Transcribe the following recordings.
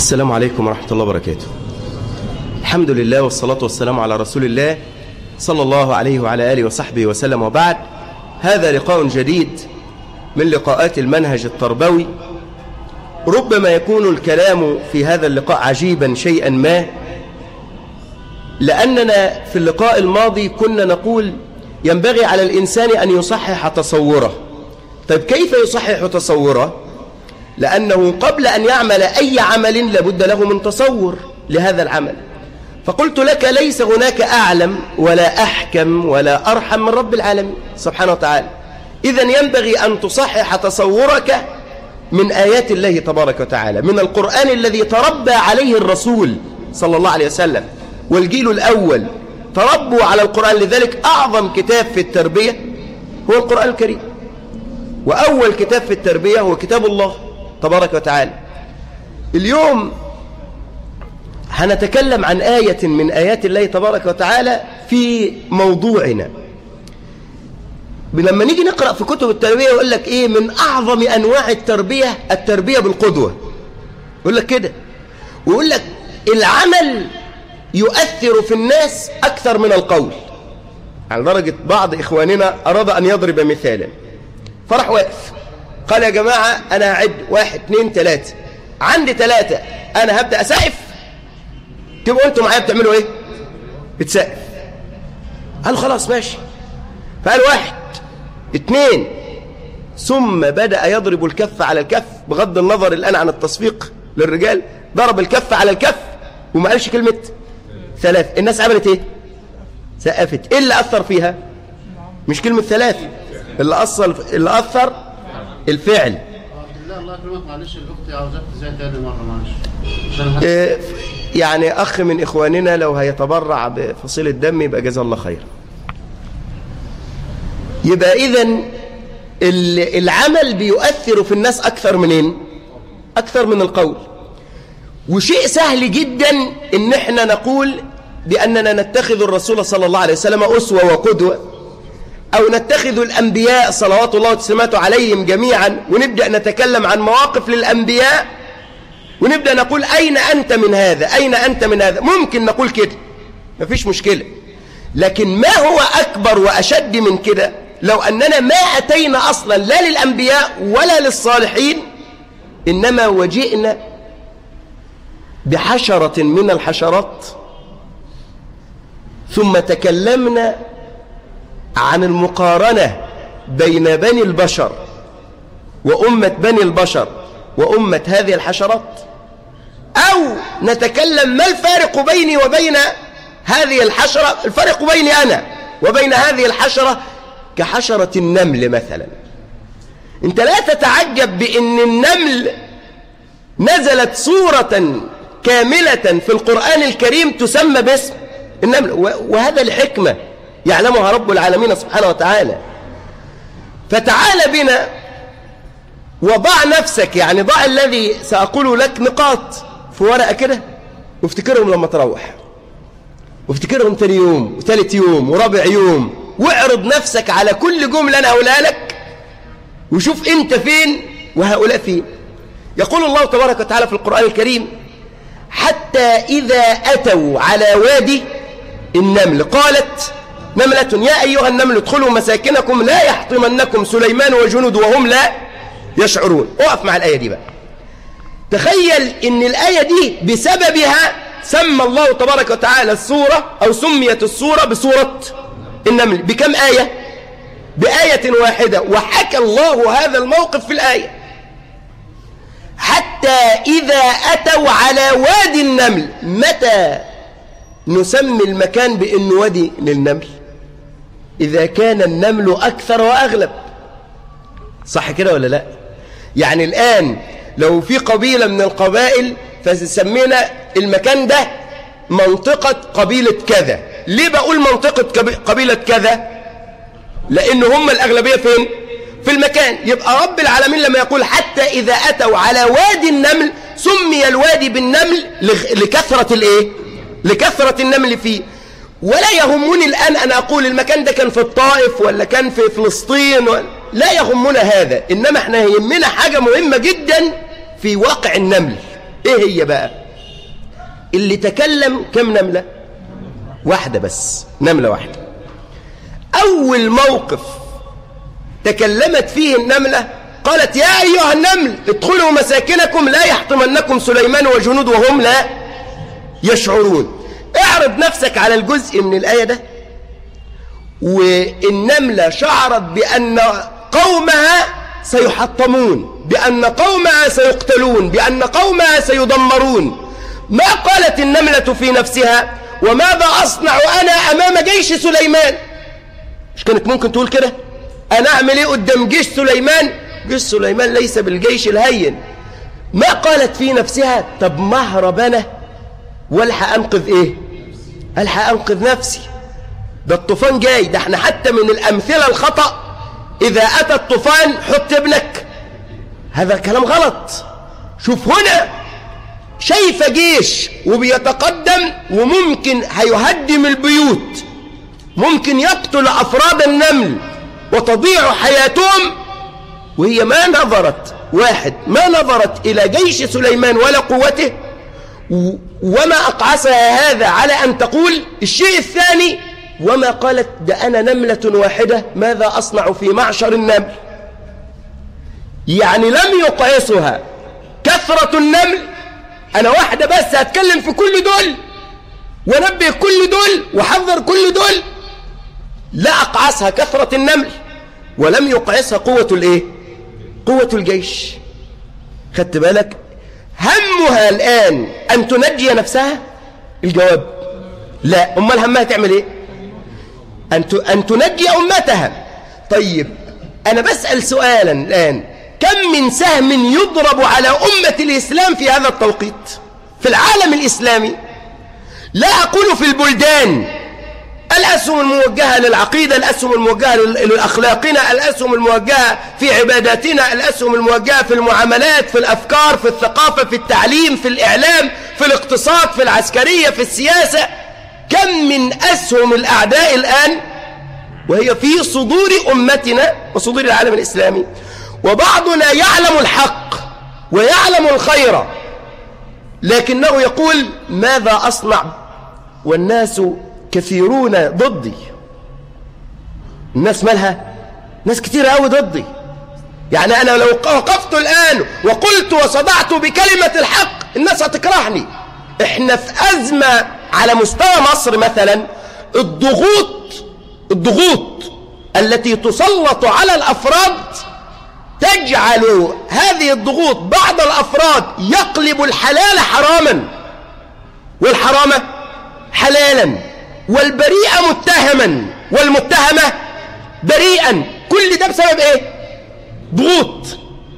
السلام عليكم ورحمة الله وبركاته الحمد لله والصلاة والسلام على رسول الله صلى الله عليه وعلى آله وصحبه وسلم وبعد هذا لقاء جديد من لقاءات المنهج التربوي ربما يكون الكلام في هذا اللقاء عجيبا شيئا ما لأننا في اللقاء الماضي كنا نقول ينبغي على الإنسان أن يصحح تصوره طيب كيف يصحح تصوره لأنه قبل أن يعمل أي عمل لابد له من تصور لهذا العمل فقلت لك ليس هناك أعلم ولا أحكم ولا أرحم من رب العالمين سبحانه وتعالى إذا ينبغي أن تصحح تصورك من آيات الله تبارك وتعالى من القرآن الذي تربى عليه الرسول صلى الله عليه وسلم والجيل الأول تربوا على القرآن لذلك أعظم كتاب في التربية هو القرآن الكريم وأول كتاب في التربية هو كتاب الله تبارك وتعالى اليوم هنتكلم عن آية من آيات الله تبارك وتعالى في موضوعنا لما نيجي نقرأ في كتب التربية يقول لك إيه من أعظم أنواع التربية التربية بالقدوة يقول لك كده ويقول لك العمل يؤثر في الناس أكثر من القول على درجة بعض إخواننا أراد أن يضرب مثالا فرح واقف قال يا جماعة أنا هعد واحد اثنين ثلاثة عندي ثلاثة أنا هبدأ أسقف تبقوا أنتوا معايا بتعملوا إيه بتسقف قالوا خلاص ماشي فقال واحد اثنين ثم بدأ يضرب الكف على الكف بغض النظر الآن عن التصفيق للرجال ضرب الكف على الكف وما قالش كلمة ثلاث الناس عملت ايه سقفت ايه اللي أثر فيها مش كلمة ثلاث اللي أثر اللي أثر الفعل لا الله يكرمك معلش الاخت عاوزاك تزاي تاني مره معلش عشان إيه، يعني أخ من إخواننا لو هيتبرع بفصيلة دم يبقى جزاه الله خير يبقى إذن ال- العمل بيؤثر في الناس أكثر منين أكثر من القول وشيء سهل جدا إن احنا نقول بأننا نتخذ الرسول صلى الله عليه وسلم أسوة وقدوة أو نتخذ الأنبياء صلوات الله وتسليماته عليهم جميعا ونبدأ نتكلم عن مواقف للأنبياء ونبدأ نقول أين أنت من هذا أين أنت من هذا ممكن نقول كده مفيش مشكلة لكن ما هو أكبر وأشد من كده لو أننا ما أتينا أصلا لا للأنبياء ولا للصالحين إنما وجئنا بحشرة من الحشرات ثم تكلمنا عن المقارنة بين بني البشر وأمة بني البشر وأمة هذه الحشرات أو نتكلم ما الفارق بيني وبين هذه الحشرة الفارق بيني أنا وبين هذه الحشرة كحشرة النمل مثلا انت لا تتعجب بأن النمل نزلت صورة كاملة في القرآن الكريم تسمى باسم النمل وهذا الحكمة يعلمها رب العالمين سبحانه وتعالى فتعال بنا وضع نفسك يعني ضع الذي سأقول لك نقاط في ورقة كده وافتكرهم لما تروح وافتكرهم تاني يوم وثالث يوم ورابع يوم واعرض نفسك على كل جملة أنا أقولها لك وشوف أنت فين وهؤلاء فين يقول الله تبارك وتعالى في القرآن الكريم حتى إذا أتوا على وادي النمل قالت نملة يا أيها النمل ادخلوا مساكنكم لا يحطمنكم سليمان وجنود وهم لا يشعرون اقف مع الآية دي بقى تخيل ان الآية دي بسببها سمى الله تبارك وتعالى السورة أو سميت السورة بسورة النمل بكم آية بآية واحدة وحكى الله هذا الموقف في الآية حتى إذا أتوا على وادي النمل متى نسمي المكان بأنه وادي للنمل إذا كان النمل أكثر وأغلب صح كده ولا لا يعني الآن لو في قبيلة من القبائل فسمينا المكان ده منطقة قبيلة كذا ليه بقول منطقة قبي- قبيلة كذا لأن هم الأغلبية فين في المكان يبقى رب العالمين لما يقول حتى إذا أتوا على وادي النمل سمي الوادي بالنمل لغ- لكثرة الإيه لكثرة النمل فيه ولا يهمني الآن أن أقول المكان ده كان في الطائف ولا كان في فلسطين ولا لا يهمنا هذا إنما احنا يهمنا حاجة مهمة جدا في واقع النمل ايه هي بقى اللي تكلم كم نملة واحدة بس نملة واحدة أول موقف تكلمت فيه النملة قالت يا أيها النمل ادخلوا مساكنكم لا يحطمنكم سليمان وجنود وهم لا يشعرون اعرض نفسك على الجزء من الآية ده والنملة شعرت بأن قومها سيحطمون بأن قومها سيقتلون بأن قومها سيدمرون ما قالت النملة في نفسها وماذا أصنع أنا أمام جيش سليمان مش كانت ممكن تقول كده أنا أعمل إيه قدام جيش سليمان جيش سليمان ليس بالجيش الهين ما قالت في نفسها طب مهرب أنا والحق أنقذ إيه ألحق أنقذ نفسي ده الطوفان جاي ده احنا حتى من الأمثلة الخطأ إذا أتى الطوفان حط ابنك هذا كلام غلط شوف هنا شايفة جيش وبيتقدم وممكن هيهدم البيوت ممكن يقتل أفراد النمل وتضيع حياتهم وهي ما نظرت واحد ما نظرت إلى جيش سليمان ولا قوته وما أقعسها هذا على أن تقول الشيء الثاني وما قالت ده أنا نملة واحدة ماذا أصنع في معشر النمل يعني لم يقعسها كثرة النمل أنا واحدة بس هتكلم في كل دول ونبه كل دول وحذر كل دول لا أقعسها كثرة النمل ولم يقعسها قوة الإيه؟ قوة الجيش خدت بالك همها الآن أن تنجي نفسها الجواب لا أمال همها تعمل إيه أن أن تنجي أمتها طيب أنا بسأل سؤالا الآن كم من سهم يضرب على أمة الإسلام في هذا التوقيت في العالم الإسلامي لا أقول في البلدان الأسهم الموجهة للعقيدة الأسهم الموجهة لأخلاقنا الأسهم الموجهة في عباداتنا الأسهم الموجهة في المعاملات في الأفكار في الثقافة في التعليم في الإعلام في الاقتصاد في العسكرية في السياسة كم من أسهم الأعداء الآن وهي في صدور أمتنا وصدور العالم الإسلامي وبعضنا يعلم الحق ويعلم الخير لكنه يقول ماذا أصنع والناس كثيرون ضدي الناس مالها ناس كتير قوي ضدي يعني أنا لو وقفت الآن وقلت وصدعت بكلمة الحق الناس هتكرهني احنا في أزمة على مستوى مصر مثلا الضغوط الضغوط التي تسلط على الأفراد تجعل هذه الضغوط بعض الأفراد يقلب الحلال حراما والحرام حلالا والبريء متهما والمتهمة بريئا كل ده بسبب ايه ضغوط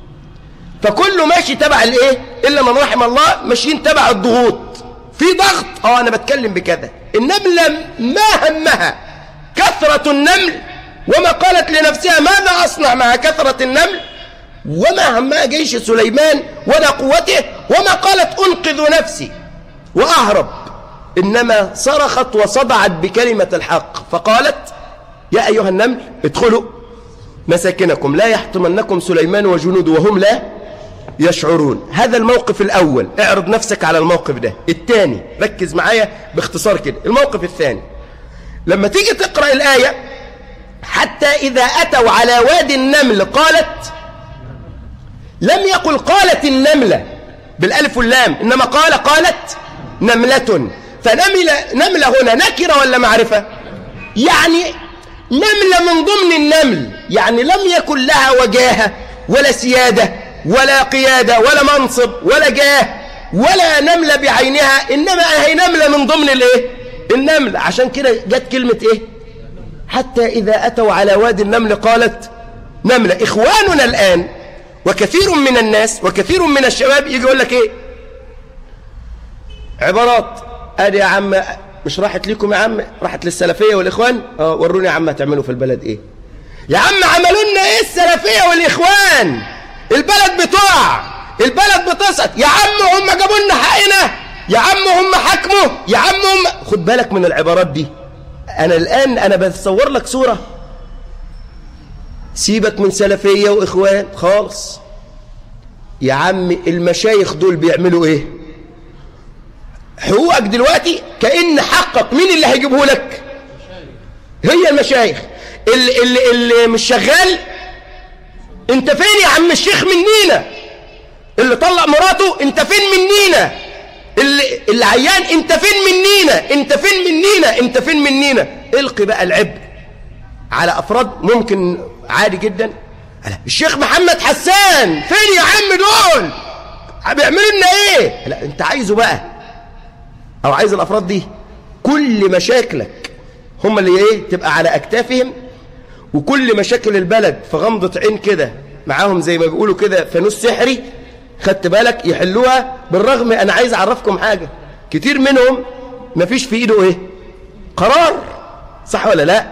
فكله ماشي تبع الايه الا من رحم الله ماشيين تبع الضغوط في ضغط اه انا بتكلم بكذا النملة ما همها كثرة النمل وما قالت لنفسها ماذا أصنع مع كثرة النمل وما همها جيش سليمان ولا قوته وما قالت أنقذ نفسي وأهرب إنما صرخت وصدعت بكلمة الحق فقالت يا أيها النمل ادخلوا مساكنكم لا يحطمنكم سليمان وجنود وهم لا يشعرون هذا الموقف الأول اعرض نفسك على الموقف ده الثاني ركز معايا باختصار كده الموقف الثاني لما تيجي تقرأ الآية حتى إذا أتوا على وادي النمل قالت لم يقل قالت النملة بالألف واللام إنما قال قالت نملة فنملة نملة هنا نكرة ولا معرفة يعني نملة من ضمن النمل يعني لم يكن لها وجاهة ولا سيادة ولا قيادة ولا منصب ولا جاه ولا نملة بعينها إنما هي نملة من ضمن الإيه النمل عشان كده جت كلمة إيه حتى إذا أتوا على وادي النمل قالت نملة إخواننا الآن وكثير من الناس وكثير من الشباب يجي يقول لك إيه عبارات ادي يا عم مش راحت لكم يا عم راحت للسلفيه والاخوان اه وروني يا عم هتعملوا في البلد ايه يا عم عملوا لنا ايه السلفيه والاخوان البلد بتقع البلد بتسقط يا عم هم جابوا لنا حقنا يا عم هم حكموا يا عم هم خد بالك من العبارات دي انا الان انا بتصور لك صوره سيبك من سلفيه واخوان خالص يا عم المشايخ دول بيعملوا ايه حقوقك دلوقتي كأن حقك مين اللي هيجيبه لك هي المشايخ اللي, اللي, اللي مش شغال انت فين يا عم الشيخ منينا اللي طلق مراته انت فين منينا اللي, اللي عيان انت فين منينا انت فين منينا انت فين منينا القي بقى العبء على افراد ممكن عادي جدا الشيخ محمد حسان فين يا عم دول بيعملوا لنا ايه لا انت عايزه بقى او عايز الافراد دي كل مشاكلك هم اللي ايه تبقى على اكتافهم وكل مشاكل البلد في غمضة عين كده معاهم زي ما بيقولوا كده فانوس سحري خدت بالك يحلوها بالرغم انا عايز اعرفكم حاجة كتير منهم مفيش في ايده ايه قرار صح ولا لا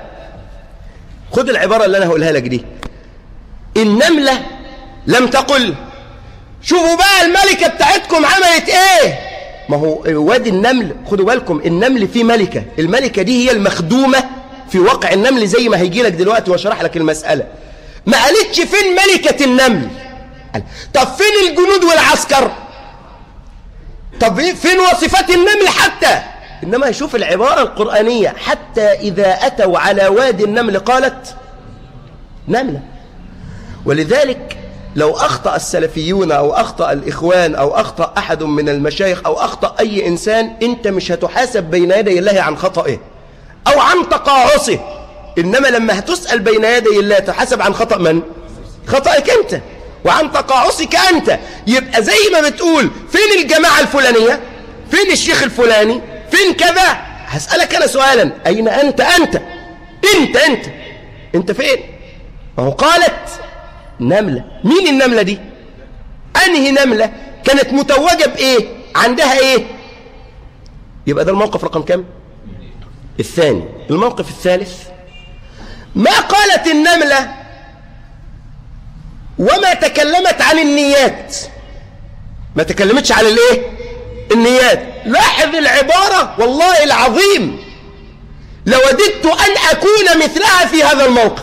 خد العبارة اللي انا هقولها لك دي النملة لم تقل شوفوا بقى الملكة بتاعتكم عملت ايه ما هو وادي النمل خدوا بالكم النمل فيه ملكة الملكة دي هي المخدومة في واقع النمل زي ما هيجي لك دلوقتي واشرح لك المسألة ما قالتش فين ملكة النمل طب فين الجنود والعسكر طب فين وصفات النمل حتى إنما يشوف العبارة القرآنية حتى إذا أتوا على وادي النمل قالت نملة ولذلك لو أخطأ السلفيون أو أخطأ الإخوان أو أخطأ أحد من المشايخ أو أخطأ أي إنسان أنت مش هتحاسب بين يدي الله عن خطئه أو عن تقاعسه إنما لما هتسأل بين يدي الله تحاسب عن خطأ من؟ خطأك أنت وعن تقاعسك أنت يبقى زي ما بتقول فين الجماعة الفلانية فين الشيخ الفلاني فين كذا هسألك أنا سؤالا أين أنت أنت أنت أنت أنت فين ما هو قالت نملة مين النملة دي أنهي نملة كانت متوجة بإيه عندها إيه يبقى ده الموقف رقم كم الثاني الموقف الثالث ما قالت النملة وما تكلمت عن النيات ما تكلمتش عن الايه النيات لاحظ العبارة والله العظيم لوددت أن أكون مثلها في هذا الموقف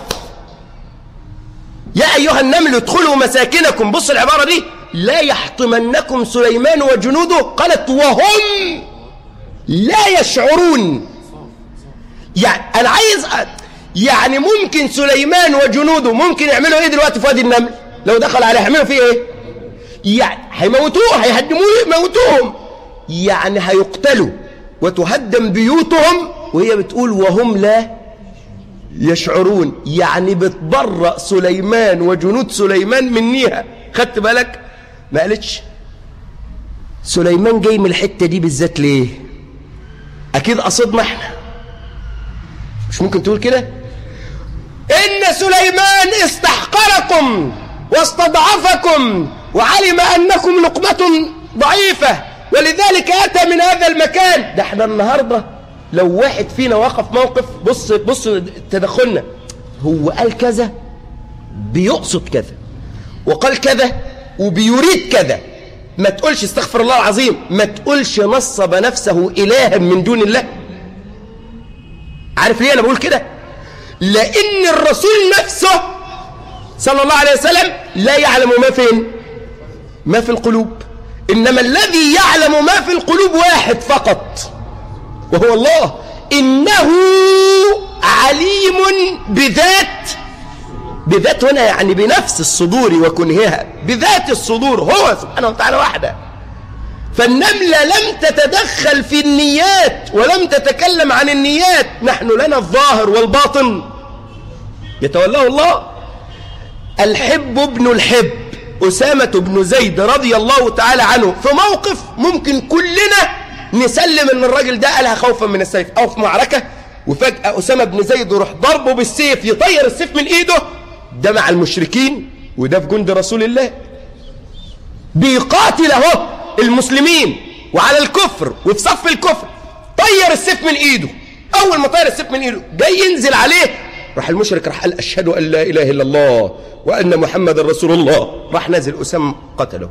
يا أيها النمل ادخلوا مساكنكم بص العبارة دي لا يحطمنكم سليمان وجنوده قالت وهم لا يشعرون يعني أنا عايز أ... يعني ممكن سليمان وجنوده ممكن يعملوا ايه دلوقتي في وادي النمل لو دخل عليه هيعملوا فيه ايه يعني هيموتوه هيهدموه يموتوهم يعني هيقتلوا وتهدم بيوتهم وهي بتقول وهم لا يشعرون يعني بتبرأ سليمان وجنود سليمان منيها خدت بالك ما قالتش سليمان جاي من الحتة دي بالذات ليه أكيد قصدنا احنا مش ممكن تقول كده إن سليمان استحقركم واستضعفكم وعلم أنكم لقمة ضعيفة ولذلك أتى من هذا المكان ده احنا النهاردة لو واحد فينا وقف موقف بص بص تدخلنا هو قال كذا بيقصد كذا وقال كذا وبيريد كذا ما تقولش استغفر الله العظيم ما تقولش نصب نفسه إلها من دون الله عارف ليه أنا بقول كده لأن الرسول نفسه صلى الله عليه وسلم لا يعلم ما فين ما في القلوب إنما الذي يعلم ما في القلوب واحد فقط وهو الله إنه عليم بذات بذات هنا يعني بنفس الصدور وكنهها بذات الصدور هو سبحانه وتعالى وحده فالنملة لم تتدخل في النيات ولم تتكلم عن النيات نحن لنا الظاهر والباطن يتولاه الله الحب ابن الحب أسامة بن زيد رضي الله تعالى عنه في موقف ممكن كلنا نسلم ان الراجل ده قالها خوفا من السيف او في معركة وفجأة أسامة بن زيد يروح ضربه بالسيف يطير السيف من ايده ده مع المشركين وده في جند رسول الله بيقاتل اهو المسلمين وعلى الكفر وفي صف الكفر طير السيف من ايده اول ما طير السيف من ايده جاي ينزل عليه راح المشرك راح قال اشهد ان لا اله الا الله وان محمد رسول الله راح نازل اسامه قتله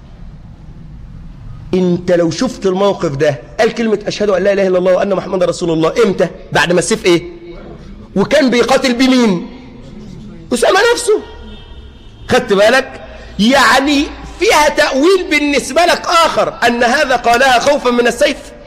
انت لو شفت الموقف ده قال كلمه اشهد ان لا اله الا الله وان محمد رسول الله امتى بعد ما السيف ايه وكان بيقاتل بمين اسامه نفسه خدت بالك يعني فيها تأويل بالنسبة لك آخر أن هذا قالها خوفا من السيف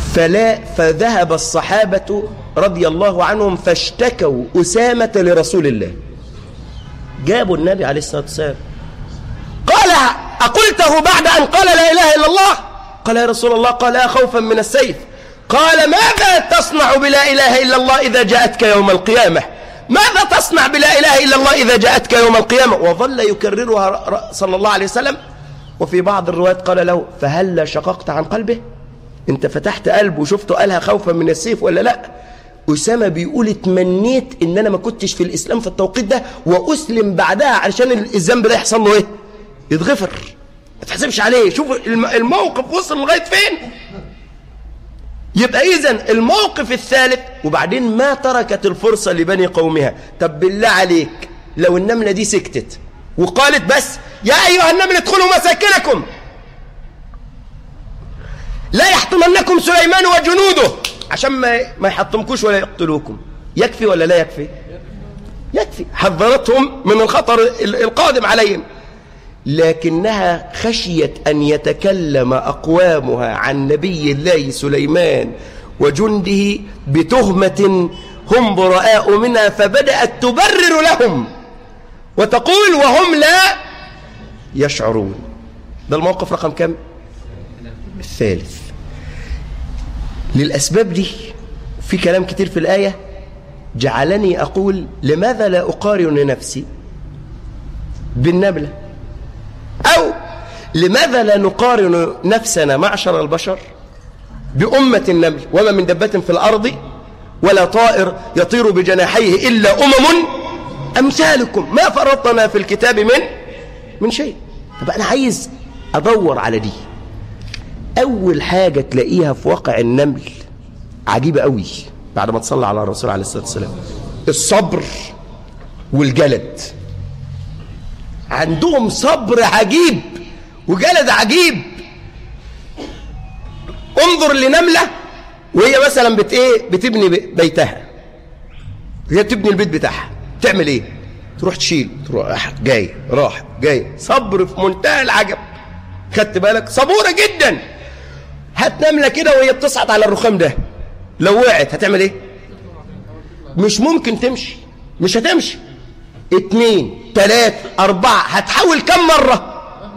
فلا فذهب الصحابة رضي الله عنهم فاشتكوا أسامة لرسول الله جابوا النبي عليه الصلاة والسلام قال أقلته بعد أن قال لا إله إلا الله قال يا رسول الله قال خوفا من السيف قال ماذا تصنع بلا إله إلا الله إذا جاءتك يوم القيامة ماذا تصنع بلا إله إلا الله إذا جاءتك يوم القيامة وظل يكررها صلى الله عليه وسلم وفي بعض الروايات قال له فهل شققت عن قلبه انت فتحت قلبه وشفته قالها خوفا من السيف ولا لا أسامة بيقول اتمنيت ان انا ما كنتش في الاسلام في التوقيت ده واسلم بعدها علشان الذنب ده يحصل له ايه يتغفر ما تحسبش عليه شوف الموقف وصل لغايه فين يبقى اذا الموقف الثالث وبعدين ما تركت الفرصة لبني قومها طب بالله عليك لو النملة دي سكتت وقالت بس يا أيها النمل ادخلوا مساكنكم لا يحطمنكم سليمان وجنوده عشان ما ما يحطمكوش ولا يقتلوكم يكفي ولا لا يكفي يكفي حذرتهم من الخطر القادم عليهم لكنها خشيت أن يتكلم أقوامها عن نبي الله سليمان وجنده بتهمة هم براء منها فبدأت تبرر لهم وتقول وهم لا يشعرون ده الموقف رقم كم؟ الثالث للأسباب دي في كلام كتير في الآية جعلني أقول لماذا لا أقارن نفسي بالنبلة أو لماذا لا نقارن نفسنا معشر البشر بأمة النمل وما من دبة في الأرض ولا طائر يطير بجناحيه إلا أمم أمثالكم ما فرطنا في الكتاب من من شيء طب أنا عايز أدور على دي أول حاجة تلاقيها في واقع النمل عجيبة قوي بعد ما تصلى على الرسول عليه الصلاة والسلام الصبر والجلد عندهم صبر عجيب وجلد عجيب انظر لنملة وهي مثلا بت ايه بتبني بيتها هي بتبني البيت بتاعها تعمل ايه تروح تشيل تروح جاي راح جاي صبر في منتهى العجب خدت بالك صبورة جدا هات نملة كده وهي بتصعد على الرخام ده لو وقعت هتعمل ايه مش ممكن تمشي مش هتمشي اتنين تلاتة أربعة هتحاول كم مرة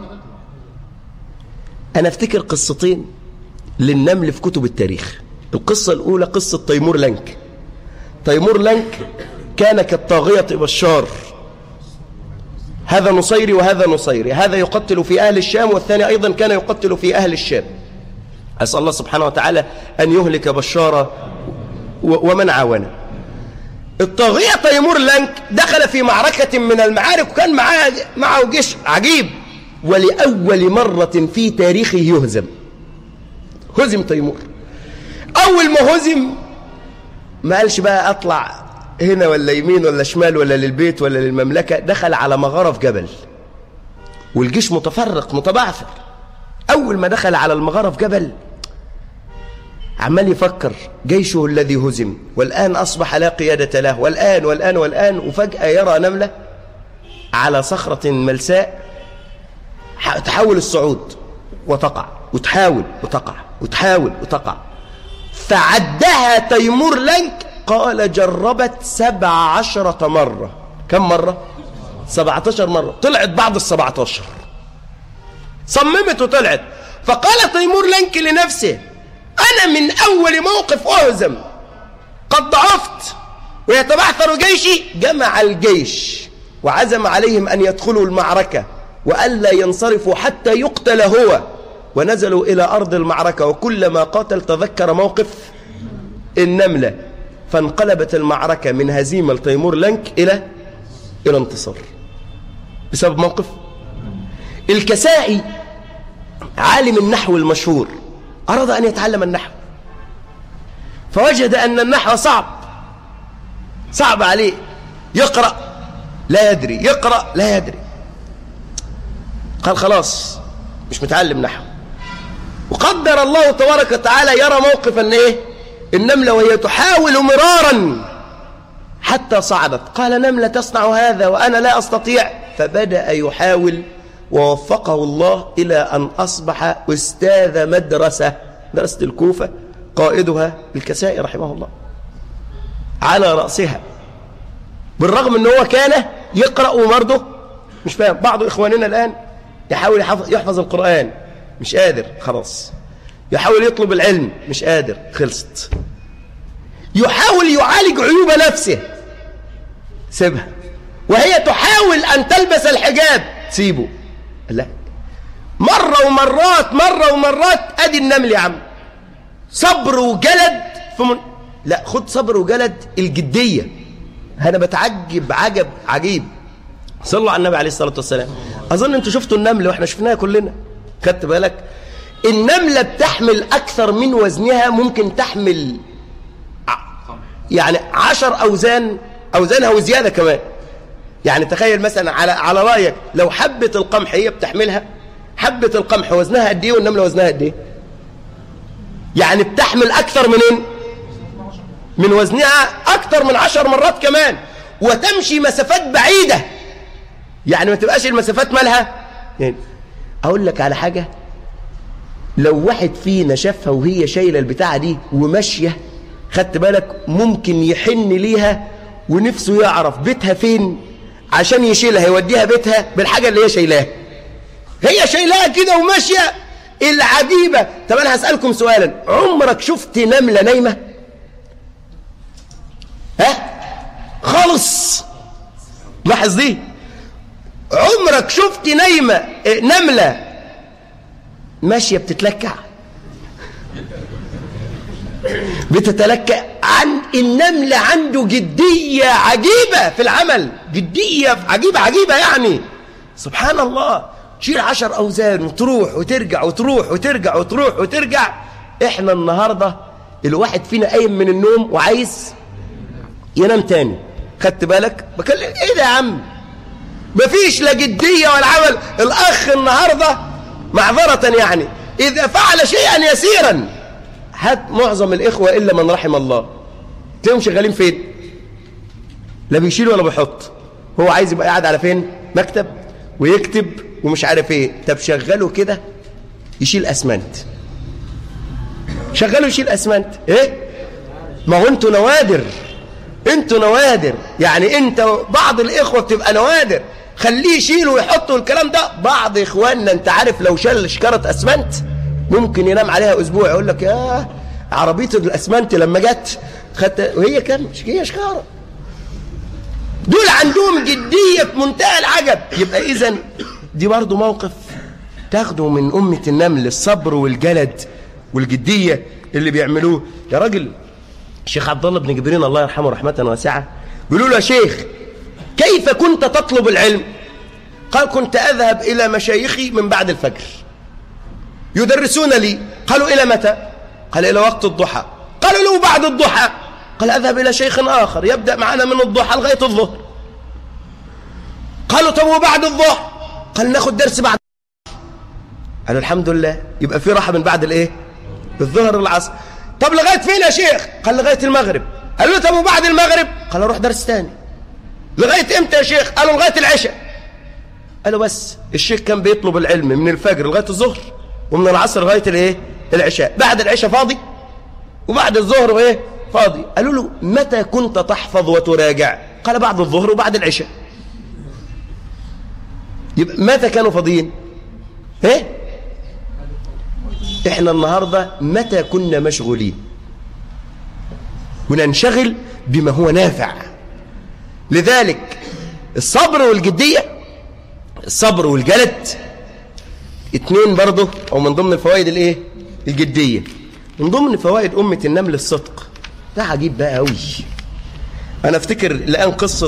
أنا أفتكر قصتين للنمل في كتب التاريخ القصة الأولى قصة تيمور لنك تيمور لنك كان كالطاغية بشار هذا نصيري وهذا نصيري هذا يقتل في أهل الشام والثاني أيضا كان يقتل في أهل الشام أسأل الله سبحانه وتعالى أن يهلك بشار ومن عاونه الطاغية تيمور لنك دخل في معركة من المعارك وكان معاه معه جيش عجيب ولأول مرة في تاريخه يهزم هزم تيمور أول ما هزم ما قالش بقى أطلع هنا ولا يمين ولا شمال ولا للبيت ولا للمملكة دخل على مغارة في جبل والجيش متفرق متبعثر أول ما دخل على المغارة في جبل عمال يفكر جيشه الذي هزم والآن أصبح لا قيادة له والآن والآن والآن وفجأة يرى نملة على صخرة ملساء تحاول الصعود وتقع وتحاول وتقع وتحاول وتقع فعدها تيمور لنك قال جربت سبع عشرة مرة كم مرة؟ سبعة عشر مرة طلعت بعد السبعة عشر صممت وطلعت فقال تيمور لنك لنفسه أنا من أول موقف أهزم قد ضعفت ويتبعثر جيشي جمع الجيش وعزم عليهم أن يدخلوا المعركة وألا ينصرفوا حتى يقتل هو ونزلوا إلى أرض المعركة وكلما قاتل تذكر موقف النملة فانقلبت المعركة من هزيمة تيمور لنك إلى إلى انتصار بسبب موقف الكسائي عالم النحو المشهور أراد أن يتعلم النحو فوجد أن النحو صعب صعب عليه يقرأ لا يدري يقرأ لا يدري قال خلاص مش متعلم نحو وقدر الله تبارك وتعالى يرى موقفا ايه النملة وهي تحاول مرارا حتى صعدت قال نملة تصنع هذا وأنا لا أستطيع فبدأ يحاول ووفقه الله إلى أن أصبح أستاذ مدرسة مدرسة الكوفة قائدها الكسائي رحمه الله على رأسها بالرغم ان هو كان يقرأ ومرضه مش فاهم بعض إخواننا الآن يحاول يحفظ, يحفظ القرآن مش قادر خلاص يحاول يطلب العلم مش قادر خلصت يحاول يعالج عيوب نفسه سيبها وهي تحاول أن تلبس الحجاب سيبه لا مرة ومرات مرة ومرات أدي النمل يا عم صبر وجلد في من... لا خد صبر وجلد الجدية أنا بتعجب عجب عجيب صلوا على النبي عليه الصلاة والسلام أظن أنتوا شفتوا النمل وإحنا شفناها كلنا خدت بالك النملة بتحمل أكثر من وزنها ممكن تحمل يعني عشر أوزان أوزانها وزيادة كمان يعني تخيل مثلا على على رأيك لو حبة القمح هي بتحملها حبة القمح وزنها قد ايه والنملة وزنها قد ايه يعني بتحمل أكثر من ايه من وزنها أكثر من عشر مرات كمان وتمشي مسافات بعيدة يعني ما تبقاش المسافات مالها يعني أقول لك على حاجة لو واحد فينا شافها وهي شايلة البتاعة دي وماشية خدت بالك ممكن يحن ليها ونفسه يعرف بيتها فين عشان يشيلها يوديها بيتها بالحاجة اللي هي شايلاها هي شايلاها كده وماشية العجيبة طب أنا هسألكم سؤالا عمرك شفت نملة نايمة ها خالص لاحظ دي عمرك شفت نايمة نملة ماشية بتتلكع بتتلكع عن النمل عنده جدية عجيبة في العمل جدية عجيبة عجيبة يعني سبحان الله تشيل عشر أوزان وتروح وترجع وتروح وترجع وتروح وترجع احنا النهاردة الواحد فينا قايم من النوم وعايز ينام تاني خدت بالك بكلم ايه ده يا عم مفيش لا جدية ولا عمل الأخ النهاردة معذرة يعني إذا فعل شيئا يسيرا هات معظم الإخوة إلا من رحم الله تلاقيهم شغالين فين لا بيشيل ولا بيحط هو عايز يبقى قاعد على فين مكتب ويكتب ومش عارف ايه طب شغله كده يشيل اسمنت شغله يشيل اسمنت ايه ما هو انتوا نوادر انتوا نوادر يعني انت بعض الاخوه بتبقى نوادر خليه يشيل ويحط الكلام ده بعض اخواننا انت عارف لو شال شكاره اسمنت ممكن ينام عليها اسبوع يقول لك يا عربيه الاسمنت لما جت خدت وهي كان هي شكاره دول عندهم جديه في منتهى العجب يبقى اذا دي برضه موقف تاخده من امه النمل الصبر والجلد والجديه اللي بيعملوه يا راجل الشيخ عبد الله بن جبرين الله يرحمه رحمه واسعه بيقولوا له يا شيخ كيف كنت تطلب العلم قال كنت أذهب إلى مشايخي من بعد الفجر يدرسون لي قالوا إلى متى قال إلى وقت الضحى قالوا له بعد الضحى قال أذهب إلى شيخ آخر يبدأ معنا من الضحى لغاية الظهر قالوا طب وبعد الظهر قال ناخد درس بعد قالوا الحمد لله يبقى في راحة من بعد الإيه الظهر العصر طب لغاية فين يا شيخ قال لغاية المغرب قالوا له طب وبعد المغرب قال اروح درس تاني لغاية امتى يا شيخ قالوا لغاية العشاء قالوا بس الشيخ كان بيطلب العلم من الفجر لغاية الظهر ومن العصر لغاية الايه العشاء بعد العشاء فاضي وبعد الظهر ايه فاضي قالوا له متى كنت تحفظ وتراجع قال بعد الظهر وبعد العشاء يبقى متى كانوا فاضيين ايه احنا النهاردة متى كنا مشغولين وننشغل بما هو نافع لذلك الصبر والجدية الصبر والجلد اتنين برضه او من ضمن الفوائد الايه الجدية من ضمن فوائد أمة النمل الصدق ده عجيب بقى قوي انا افتكر الان قصة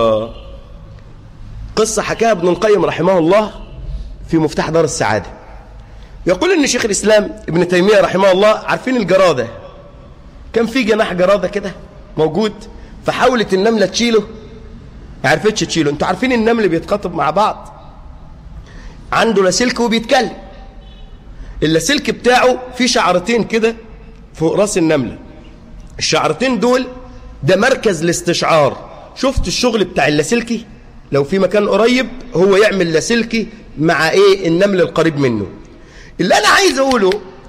قصة حكاها ابن القيم رحمه الله في مفتاح دار السعادة يقول ان شيخ الاسلام ابن تيمية رحمه الله عارفين الجرادة كان في جناح جرادة كده موجود فحاولت النملة تشيله ما عرفتش تشيله انتوا عارفين النمل بيتخاطب مع بعض عنده لاسلك وبيتكلم اللاسلك بتاعه فيه شعرتين كده فوق راس النملة الشعرتين دول ده مركز الاستشعار شفت الشغل بتاع اللاسلكي لو في مكان قريب هو يعمل لاسلكي مع ايه النمل القريب منه اللي انا عايز اقوله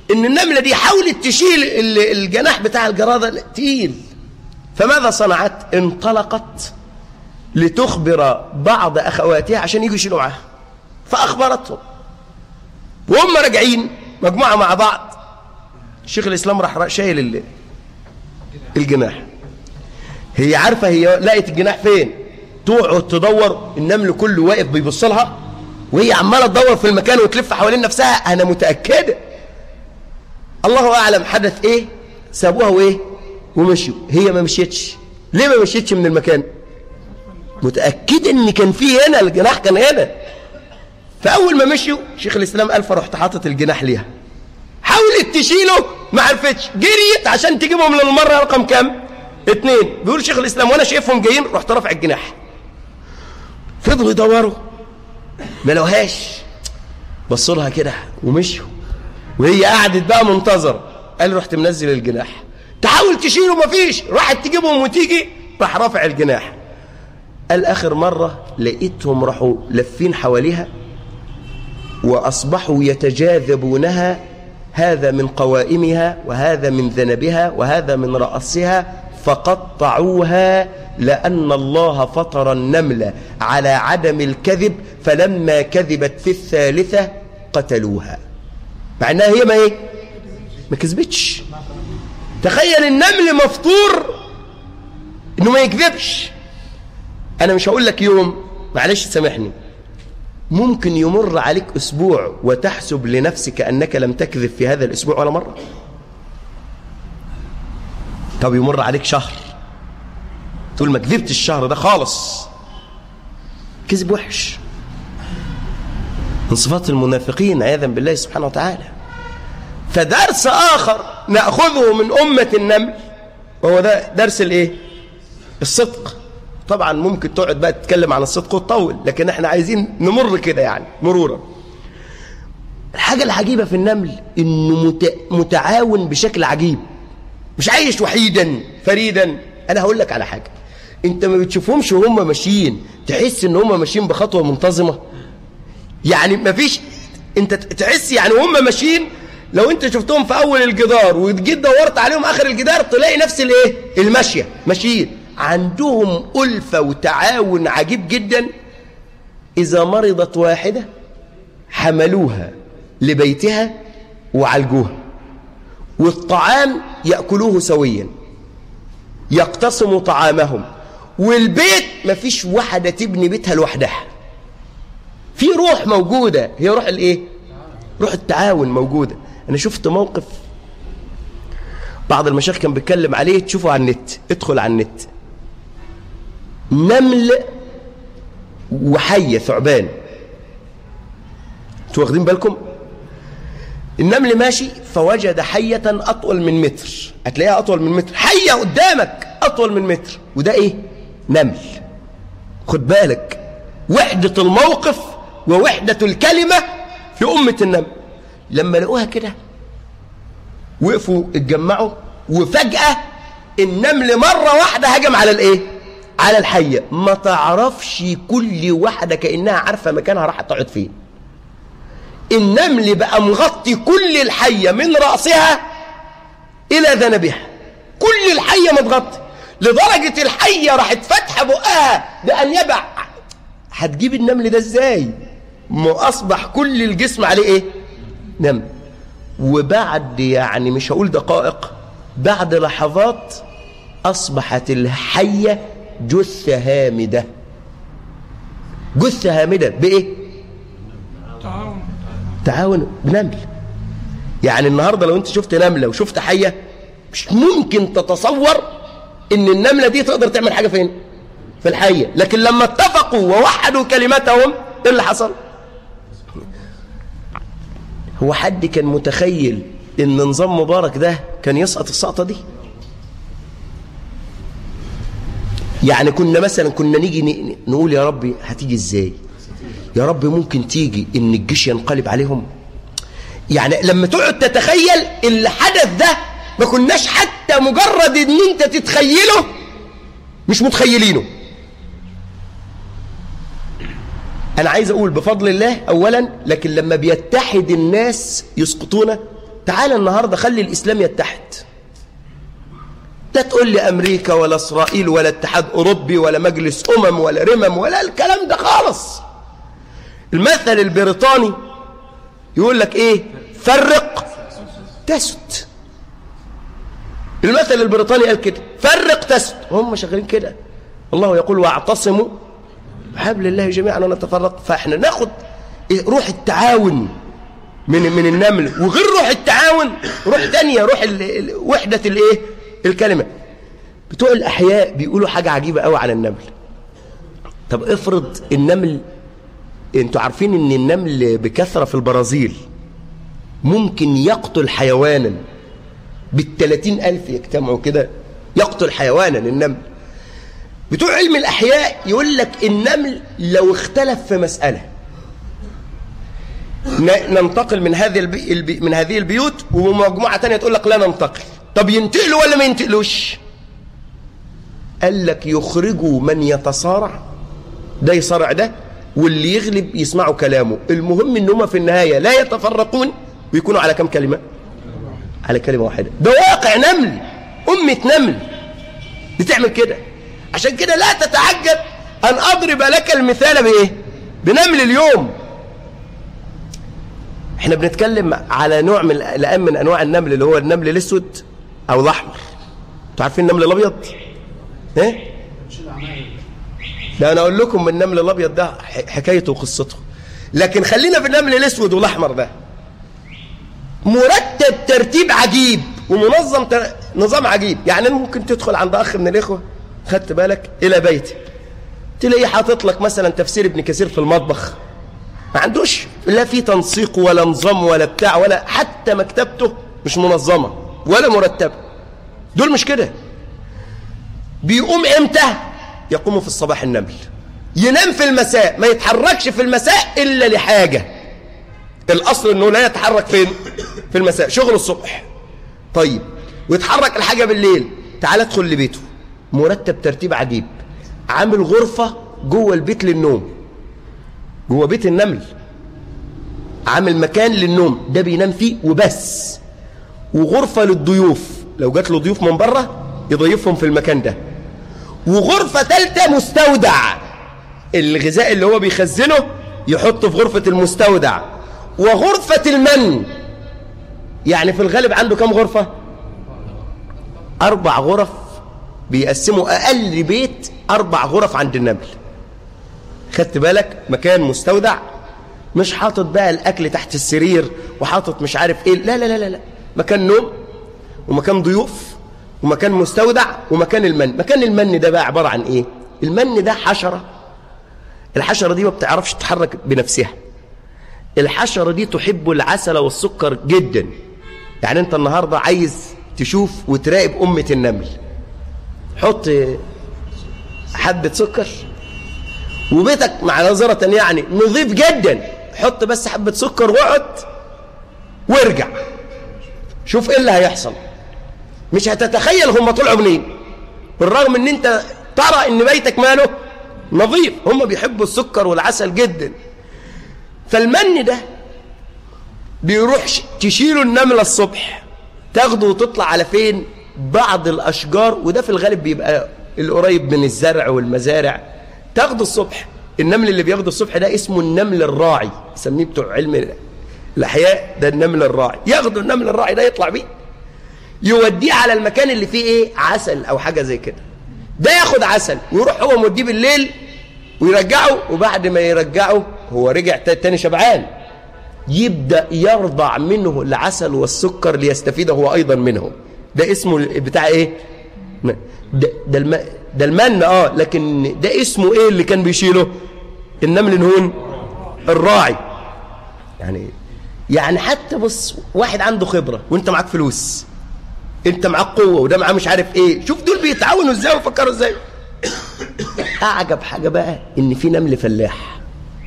ان النملة دي حاولت تشيل ال- الجناح بتاع الجرادة تقيل فماذا صنعت انطلقت لتخبر بعض اخواتها عشان يجوا يشيلوا معاها فاخبرتهم وهم راجعين مجموعة مع بعض شيخ الاسلام راح شايل ال- الجناح هي عارفة هي لقت الجناح فين تقعد تدور النمل كله واقف بيبص لها وهي عمالة تدور في المكان وتلف حوالين نفسها أنا متأكدة الله أعلم حدث إيه سابوها وإيه ومشوا هي ما مشيتش ليه ما مشيتش من المكان متأكدة إن كان في هنا الجناح كان هنا فأول ما مشوا شيخ الإسلام قال فرحت حاطط الجناح ليها حاولت تشيله ما عرفتش جريت عشان تجيبهم للمرة رقم كام اتنين بيقول شيخ الإسلام وأنا شايفهم جايين رحت رافع الجناح فضلوا يدوروا ما لقوهاش بصوا لها كده ومشوا وهي قعدت بقى منتظر قال رحت منزل الجناح تحاول تشيله مفيش راحت تجيبهم وتيجي راح رافع الجناح قال آخر مرة لقيتهم راحوا لفين حواليها وأصبحوا يتجاذبونها هذا من قوائمها وهذا من ذنبها وهذا من رأسها فقطعوها لأن الله فطر النملة على عدم الكذب فلما كذبت في الثالثة قتلوها مع أنها هي ما إيه ما كذبتش تخيل النمل مفطور إنه ما يكذبش أنا مش هقول لك يوم معلش سامحني ممكن يمر عليك أسبوع وتحسب لنفسك أنك لم تكذب في هذا الأسبوع ولا مرة طب يمر عليك شهر تقول ما كذبتش الشهر ده خالص كذب وحش من صفات المنافقين عياذا بالله سبحانه وتعالى فدرس آخر نأخذه من أمة النمل وهو ده درس الإيه الصدق طبعا ممكن تقعد بقى تتكلم عن الصدق وتطول لكن احنا عايزين نمر كده يعني مرورا الحاجة العجيبة في النمل انه مت... متعاون بشكل عجيب مش عايش وحيدا فريدا انا هقول لك على حاجة انت ما بتشوفهمش وهم ماشيين تحس ان هم ماشيين بخطوة منتظمة يعني ما فيش انت تحس يعني وهم ماشيين لو انت شفتهم في اول الجدار وجيت دورت عليهم اخر الجدار تلاقي نفس الايه المشيه ماشيين عندهم ألفة وتعاون عجيب جدا إذا مرضت واحدة حملوها لبيتها وعالجوها والطعام يأكلوه سويا يقتسموا طعامهم والبيت مفيش واحدة تبني بيتها لوحدها في روح موجودة هي روح الايه روح التعاون موجودة انا شفت موقف بعض المشايخ كان بيتكلم عليه تشوفه على النت ادخل على النت نمل وحية ثعبان انتوا واخدين بالكم النمل ماشي فوجد حية أطول من متر هتلاقيها أطول من متر حية قدامك أطول من متر وده إيه نمل خد بالك وحدة الموقف ووحدة الكلمة في أمة النمل لما لقوها كده وقفوا اتجمعوا وفجأة النمل مرة واحدة هجم على الإيه على الحية ما تعرفش كل واحدة كأنها عارفة مكانها راح تقعد فين النمل بقى مغطي كل الحية من رأسها إلى ذنبها كل الحية متغطي لدرجة الحية راحت فاتحة بقها بأن يبع هتجيب النمل ده ازاي ما أصبح كل الجسم عليه ايه نمل وبعد يعني مش هقول دقائق بعد لحظات أصبحت الحية جثة هامدة جثة هامدة بإيه تعاون تعاون بنمل يعني النهاردة لو انت شفت نملة وشفت حية مش ممكن تتصور ان النملة دي تقدر تعمل حاجة فين في الحية لكن لما اتفقوا ووحدوا كلمتهم ايه اللي حصل هو حد كان متخيل ان نظام مبارك ده كان يسقط السقطة دي يعني كنا مثلا كنا نيجي ن- نقول يا ربي هتيجي ازاي يا رب ممكن تيجي ان الجيش ينقلب عليهم يعني لما تقعد تتخيل الحدث ده ما كناش حتى مجرد ان انت تتخيله مش متخيلينه انا عايز اقول بفضل الله اولا لكن لما بيتحد الناس يسقطون تعال النهاردة خلي الإسلام يتحد لا تقول لي أمريكا ولا إسرائيل ولا اتحاد أوروبي ولا مجلس أمم ولا رمم ولا الكلام ده خالص المثل البريطاني يقول لك إيه فرق تسد المثل البريطاني قال كده فرق تسد هم شغالين كده الله يقول واعتصموا بحبل الله جميعا ولا تفرق فاحنا ناخد إيه روح التعاون من من النمل وغير روح التعاون روح تانية روح ال- ال- وحدة الايه الكلمة بتوع الأحياء بيقولوا حاجة عجيبة قوي على النمل طب افرض النمل انتوا عارفين ان النمل بكثرة في البرازيل ممكن يقتل حيوانا بالثلاثين ألف يجتمعوا كده يقتل حيوانا النمل بتوع علم الأحياء يقول لك النمل لو اختلف في مسألة ن- ننتقل من هذه البي... البي... من هذه البيوت ومجموعة تانية تقول لك لا ننتقل طب ينتقلوا ولا ما ينتقلوش قال لك يخرجوا من يتصارع ده يصارع ده واللي يغلب يسمعوا كلامه المهم ان هم في النهاية لا يتفرقون ويكونوا على كم كلمة على كلمة واحدة ده واقع نمل أمة نمل بتعمل كده عشان كده لا تتعجب أن أضرب لك المثال بإيه بنمل اليوم احنا بنتكلم على نوع من الآن من أنواع النمل اللي هو النمل الأسود أو الأحمر انتوا عارفين النمل الأبيض ايه لا أنا أقول لكم النمل الأبيض ده ح- حكايته وقصته لكن خلينا في النمل الأسود والأحمر ده مرتب ترتيب عجيب ومنظم تر... نظام عجيب يعني ممكن تدخل عند أخ من الإخوة خدت بالك إلى بيته تلاقيه حاطط لك مثلا تفسير ابن كثير في المطبخ ما عندوش لا في تنسيق ولا نظام ولا بتاع ولا حتى مكتبته مش منظمة ولا مرتبة دول مش كده بيقوم امتى يقوم في الصباح النمل ينام في المساء ما يتحركش في المساء إلا لحاجة الأصل أنه لا يتحرك فين في المساء شغل الصبح طيب ويتحرك الحاجة بالليل تعال ادخل لبيته مرتب ترتيب عجيب عامل غرفة جوه البيت للنوم جوه بيت النمل عامل مكان للنوم ده بينام فيه وبس وغرفة للضيوف لو جات له ضيوف من بره يضيفهم في المكان ده وغرفة ثالثة مستودع الغذاء اللي هو بيخزنه يحطه في غرفة المستودع وغرفة المن يعني في الغالب عنده كم غرفة أربع غرف بيقسموا أقل بيت أربع غرف عند النمل خدت بالك مكان مستودع مش حاطط بقى الأكل تحت السرير وحاطط مش عارف إيه لا لا لا لا, لا. مكان نوم ومكان ضيوف ومكان مستودع ومكان المن مكان المن ده بقى عبارة عن إيه المن ده حشرة الحشرة دي ما بتعرفش تتحرك بنفسها الحشرة دي تحب العسل والسكر جدا يعني انت النهاردة عايز تشوف وتراقب أمة النمل حط حبة سكر وبيتك مع نظرة يعني نظيف جدا حط بس حبة سكر واقعد وارجع شوف ايه اللي هيحصل مش هتتخيل هم طلعوا منين بالرغم ان انت ترى ان بيتك ماله نظيف هم بيحبوا السكر والعسل جدا فالمن ده بيروح ش- تشيله النملة الصبح تاخده وتطلع على فين بعض الأشجار وده في الغالب بيبقى القريب من الزرع والمزارع تاخده الصبح النمل اللي بياخده الصبح ده اسمه النمل الراعي سميه بتوع علم الأحياء ده النمل الراعي ياخده النمل الراعي ده يطلع بيه يوديه على المكان اللي فيه ايه عسل او حاجة زي كده ده ياخد عسل ويروح هو موديه بالليل ويرجعه وبعد ما يرجعه هو رجع تا- تاني شبعان يبدأ يرضع منه العسل والسكر ليستفيد هو أيضا منه ده اسمه ال- بتاع ايه م- ده, ده, الم... ده المن اه لكن ده اسمه ايه اللي كان بيشيله النمل الهون الراعي يعني يعني حتى بص واحد عنده خبرة وانت معاك فلوس انت معاك قوة وده معاه مش عارف ايه شوف دول بيتعاونوا ازاي ويفكروا ازاي اعجب حاجة بقى ان في نمل فلاح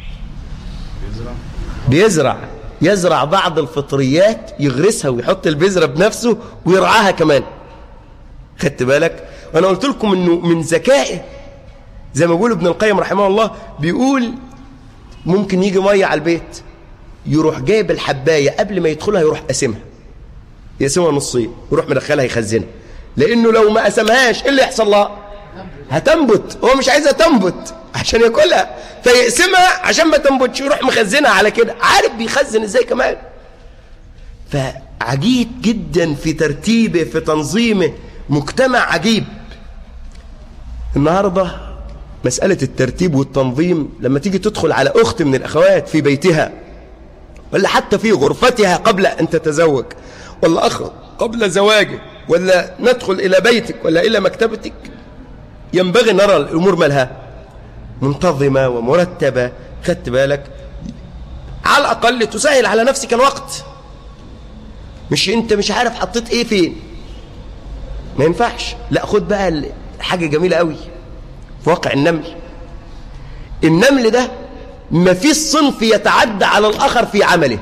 بيزرع يزرع بعض الفطريات يغرسها ويحط البذرة بنفسه ويرعاها كمان خدت بالك وانا قلت لكم انه من ذكائه زي ما بيقول ابن القيم رحمه الله بيقول ممكن يجي ميه على البيت يروح جايب الحبايه قبل ما يدخلها يروح قاسمها يقسمها نصين ويروح مدخلها يخزنها لانه لو ما قسمهاش ايه اللي يحصل لها هتنبت هو مش عايزها تنبت عشان ياكلها فيقسمها عشان ما تنبتش يروح مخزنها على كده عارف بيخزن ازاي كمان فعجيب جدا في ترتيبه في تنظيمه مجتمع عجيب النهارده مسألة الترتيب والتنظيم لما تيجي تدخل على أخت من الأخوات في بيتها ولا حتى في غرفتها قبل أن تتزوج ولا أخ قبل زواجك ولا ندخل إلى بيتك ولا إلى مكتبتك ينبغي نرى الأمور مالها منتظمة ومرتبة خدت بالك على الأقل تسهل على نفسك الوقت مش أنت مش عارف حطيت إيه فين ما ينفعش لا خد بقى حاجة جميلة قوي في واقع النمل النمل ده ما فيش صنف يتعدى على الآخر في عمله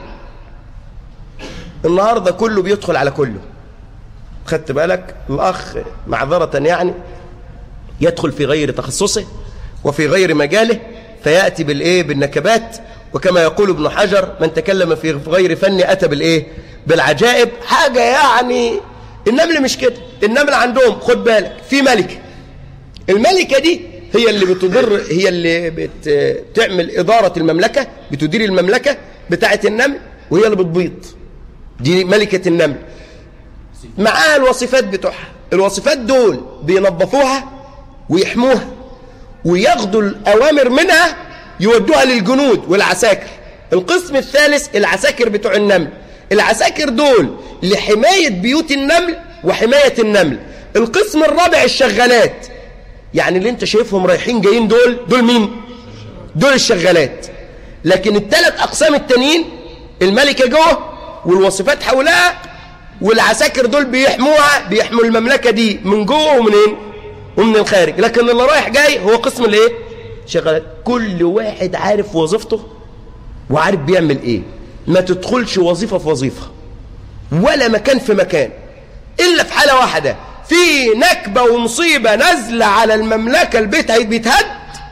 النهاردة كله بيدخل على كله خدت بالك الأخ معذرة يعني يدخل في غير تخصصه وفي غير مجاله فيأتي بالإيه بالنكبات وكما يقول ابن حجر من تكلم في غير فن أتى بالإيه بالعجائب حاجة يعني النمل مش كده النمل عندهم خد بالك في ملكة الملكة دي هي اللي بتضر هي اللي بتعمل إدارة المملكة بتدير المملكة بتاعة النمل وهي اللي بتبيض دي ملكة النمل معاها الوصفات بتوعها الوصفات دول بينظفوها ويحموها وياخدوا الأوامر منها يودوها للجنود والعساكر القسم الثالث العساكر بتوع النمل العساكر دول لحماية بيوت النمل وحماية النمل القسم الرابع الشغالات يعني اللي انت شايفهم رايحين جايين دول دول مين دول الشغالات لكن الثلاث أقسام التانيين الملكة جوه والوصفات حولها والعساكر دول بيحموها بيحموا المملكة دي من جوه ومنين ومن الخارج لكن اللي رايح جاي هو قسم الايه شغالات كل واحد عارف وظيفته وعارف بيعمل ايه ما تدخلش وظيفة في وظيفة ولا مكان في مكان إلا في حالة واحدة في نكبة ومصيبة نازلة على المملكة البيت بيتهد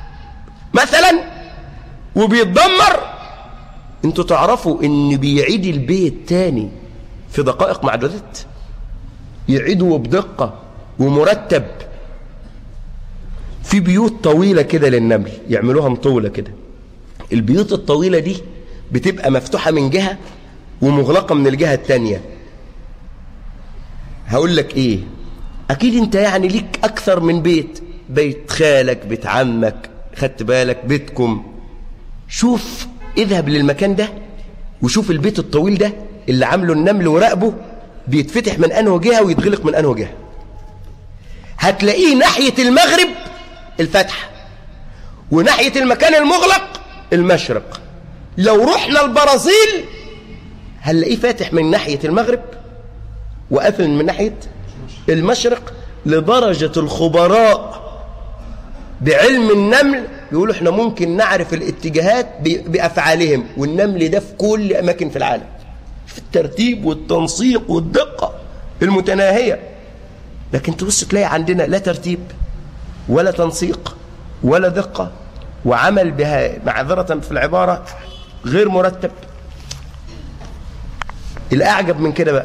مثلا وبيتدمر انتوا تعرفوا ان بيعيد البيت تاني في دقائق معدودات يعيدوا بدقة ومرتب في بيوت طويلة كده للنمل يعملوها مطولة كده البيوت الطويلة دي بتبقى مفتوحة من جهة ومغلقة من الجهة التانية هقول لك ايه اكيد انت يعني ليك اكثر من بيت بيت خالك بيت عمك خدت بالك بيتكم شوف اذهب للمكان ده وشوف البيت الطويل ده اللي عامله النمل وراقبه بيتفتح من انه جهة ويتغلق من انه جهة هتلاقيه ناحية المغرب الفتح وناحية المكان المغلق المشرق لو رحنا البرازيل هنلاقيه فاتح من ناحية المغرب وقافل من ناحية المشرق لدرجة الخبراء بعلم النمل يقولوا احنا ممكن نعرف الاتجاهات بأفعالهم والنمل ده في كل أماكن في العالم في الترتيب والتنسيق والدقة المتناهية لكن تبص تلاقي عندنا لا ترتيب ولا تنسيق ولا دقة وعمل بها معذرة في العبارة غير مرتب الأعجب من كده بقى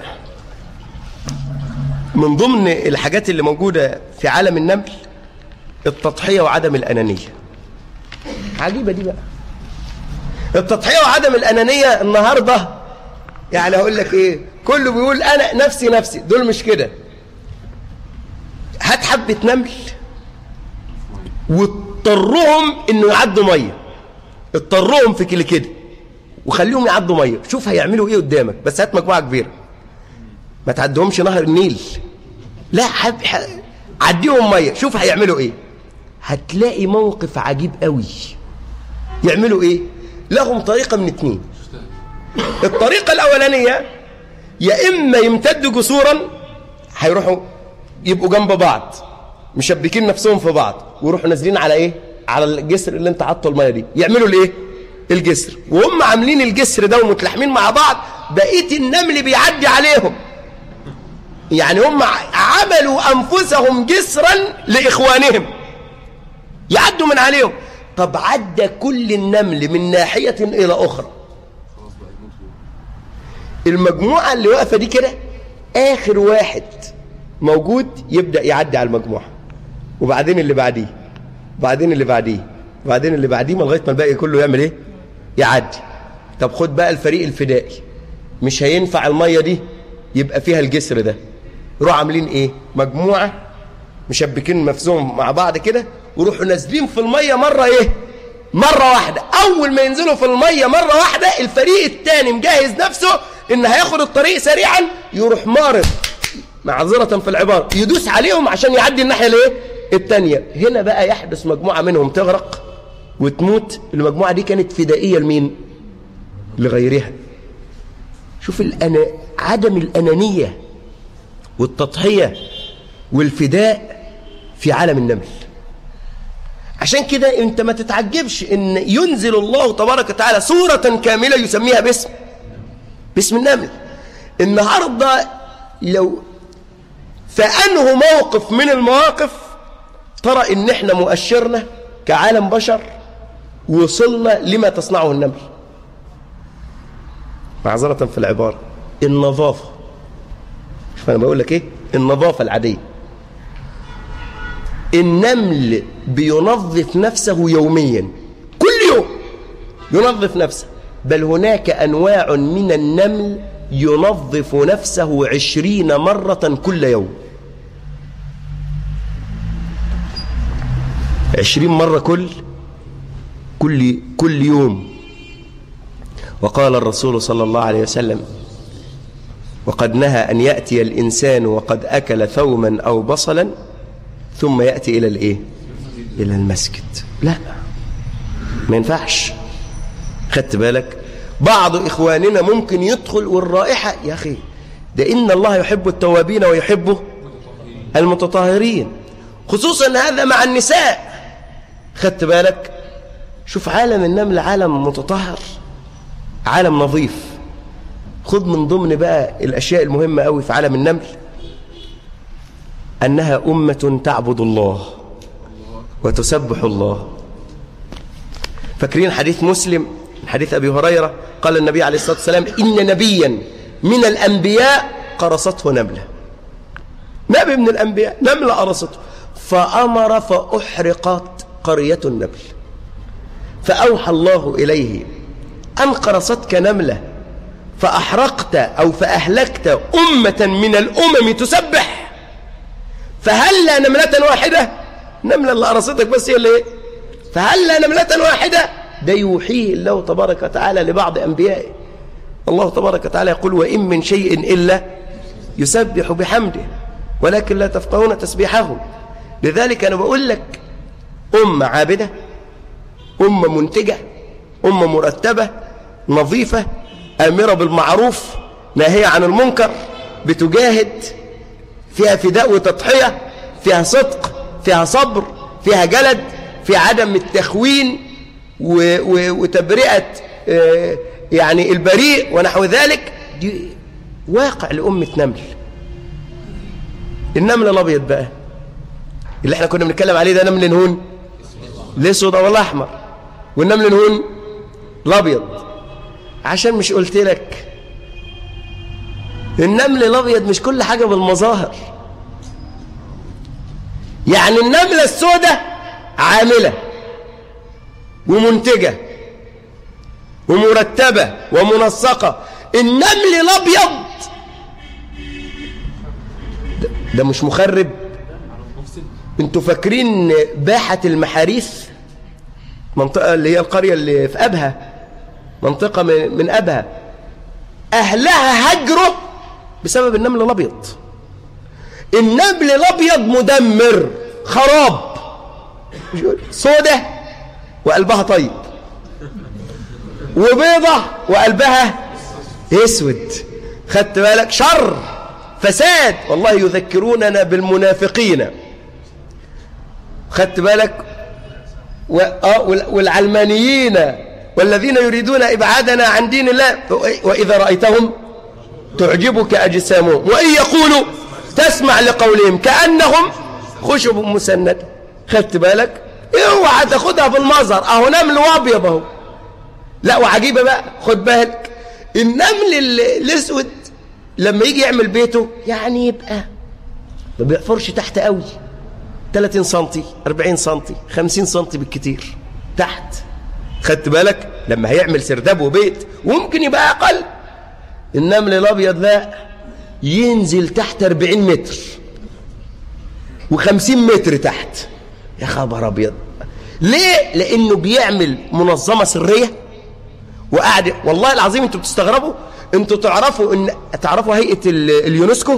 من ضمن الحاجات اللي موجودة في عالم النمل التضحية وعدم الأنانية عجيبة دي بقى التضحية وعدم الأنانية النهاردة يعني هقول لك ايه كله بيقول أنا نفسي نفسي دول مش كده هات حبة نمل واضطرهم انه يعدوا ميه اضطرهم في كل كده وخليهم يعدوا ميه شوف هيعملوا ايه قدامك بس هات مجموعه كبيره ما تعدهمش نهر النيل لا حب عديهم ميه شوف هيعملوا ايه هتلاقي موقف عجيب قوي يعملوا ايه لهم طريقه من اتنين الطريقه الاولانيه يا اما يمتدوا جسورا هيروحوا يبقوا جنب بعض مشبكين نفسهم في بعض ويروحوا نازلين على ايه على الجسر اللي انت حاطه الميه دي يعملوا الايه الجسر وهم عاملين الجسر ده ومتلحمين مع بعض بقيه النمل بيعدي عليهم يعني هم عملوا انفسهم جسرا لاخوانهم يعدوا من عليهم طب عدى كل النمل من ناحيه الى اخرى المجموعه اللي واقفه دي كده آخر واحد موجود يبدأ يعدي على المجموعة وبعدين اللي بعديه وبعدين اللي بعديه وبعدين اللي بعديه ما لغايه ما الباقي كله يعمل ايه يعدي طب خد بقى الفريق الفدائي مش هينفع الميه دي يبقى فيها الجسر ده يروحوا عاملين ايه مجموعه مشبكين مفزوم مع بعض كده ويروحوا نازلين في الميه مره ايه مره واحده اول ما ينزلوا في الميه مره واحده الفريق الثاني مجهز نفسه ان هياخد الطريق سريعا يروح مارد معذره في العباره يدوس عليهم عشان يعدي الناحيه الايه الثانيه هنا بقى يحدث مجموعه منهم تغرق وتموت المجموعه دي كانت فدائيه لمين لغيرها شوف الأنا... عدم الأنانية والتضحية والفداء في عالم النمل عشان كده انت ما تتعجبش ان ينزل الله تبارك وتعالى سورة كاملة يسميها باسم باسم النمل النهاردة لو فأنه موقف من المواقف ترى ان احنا مؤشرنا كعالم بشر وصلنا لما تصنعه النمل معذرة في العبارة النظافة شوف أنا بقول لك إيه النظافة العادية النمل بينظف نفسه يوميا كل يوم ينظف نفسه بل هناك أنواع من النمل ينظف نفسه عشرين مرة كل يوم عشرين مرة كل كل كل يوم وقال الرسول صلى الله عليه وسلم وقد نهى أن يأتي الإنسان وقد أكل ثوما أو بصلا ثم يأتي إلى الإيه إلى المسجد لا ما ينفعش خدت بالك بعض إخواننا ممكن يدخل والرائحة يا أخي ده إن الله يحب التوابين ويحب المتطهرين خصوصا هذا مع النساء خدت بالك شوف عالم النمل عالم متطهر عالم نظيف خذ من ضمن بقى الأشياء المهمة قوي في عالم النمل أنها أمة تعبد الله وتسبح الله فاكرين حديث مسلم حديث أبي هريرة قال النبي عليه الصلاة والسلام إن نبيا من الأنبياء قرصته نملة نبي من الأنبياء نملة قرصته فأمر فأحرقت قرية النمل فأوحى الله إليه أن قرصتك نملة فأحرقت أو فأهلكت أمة من الأمم تسبح فهل نملة واحدة نملة اللي قرصتك بس هي اللي إيه فهل نملة واحدة ده يوحيه الله تبارك وتعالى لبعض أنبيائه الله تبارك وتعالى يقول وإن من شيء إلا يسبح بحمده ولكن لا تفقهون تسبيحهم لذلك أنا بقول لك أمة عابدة أمة منتجة أمة مرتبة نظيفة آمرة بالمعروف ناهية عن المنكر بتجاهد فيها فداء وتضحية فيها صدق فيها صبر فيها جلد فيها عدم التخوين و و وتبرئة آه يعني البريء ونحو ذلك دي واقع لأمة نمل النمل الأبيض بقى اللي احنا كنا بنتكلم عليه ده نمل نهون الاسود او الاحمر والنمل نهون الابيض عشان مش قلت لك النمل الابيض مش كل حاجه بالمظاهر يعني النمله السوداء عامله ومنتجه ومرتبه ومنسقه النمل الابيض ده, ده مش مخرب انتوا فاكرين باحة المحاريث منطقة اللي هي القرية اللي في أبها منطقة من, من أبها أهلها هجروا بسبب النمل الأبيض النمل الأبيض مدمر خراب سودة وقلبها طيب وبيضة وقلبها اسود خدت بالك شر فساد والله يذكروننا بالمنافقين خدت بالك و... آه والعلمانيين والذين يريدون إبعادنا عن دين الله وإذا رأيتهم تعجبك أجسامهم وإن يقولوا تسمع لقولهم كأنهم خشب مسند خدت بالك اوعى تاخدها بالمظهر اهو نمل وابيض اهو لا وعجيبه بقى خد بالك النمل الاسود لما يجي يعمل بيته يعني يبقى ما بيحفرش تحت قوي 30 سنتي 40 سنتي 50 سنتي بالكتير تحت خدت بالك لما هيعمل سرداب وبيت وممكن يبقى اقل النمل الابيض لا ينزل تحت 40 متر و50 متر تحت يا خبر ابيض ليه لانه بيعمل منظمه سريه وقاعد والله العظيم انتوا بتستغربوا انتوا تعرفوا ان تعرفوا هيئه ال- اليونسكو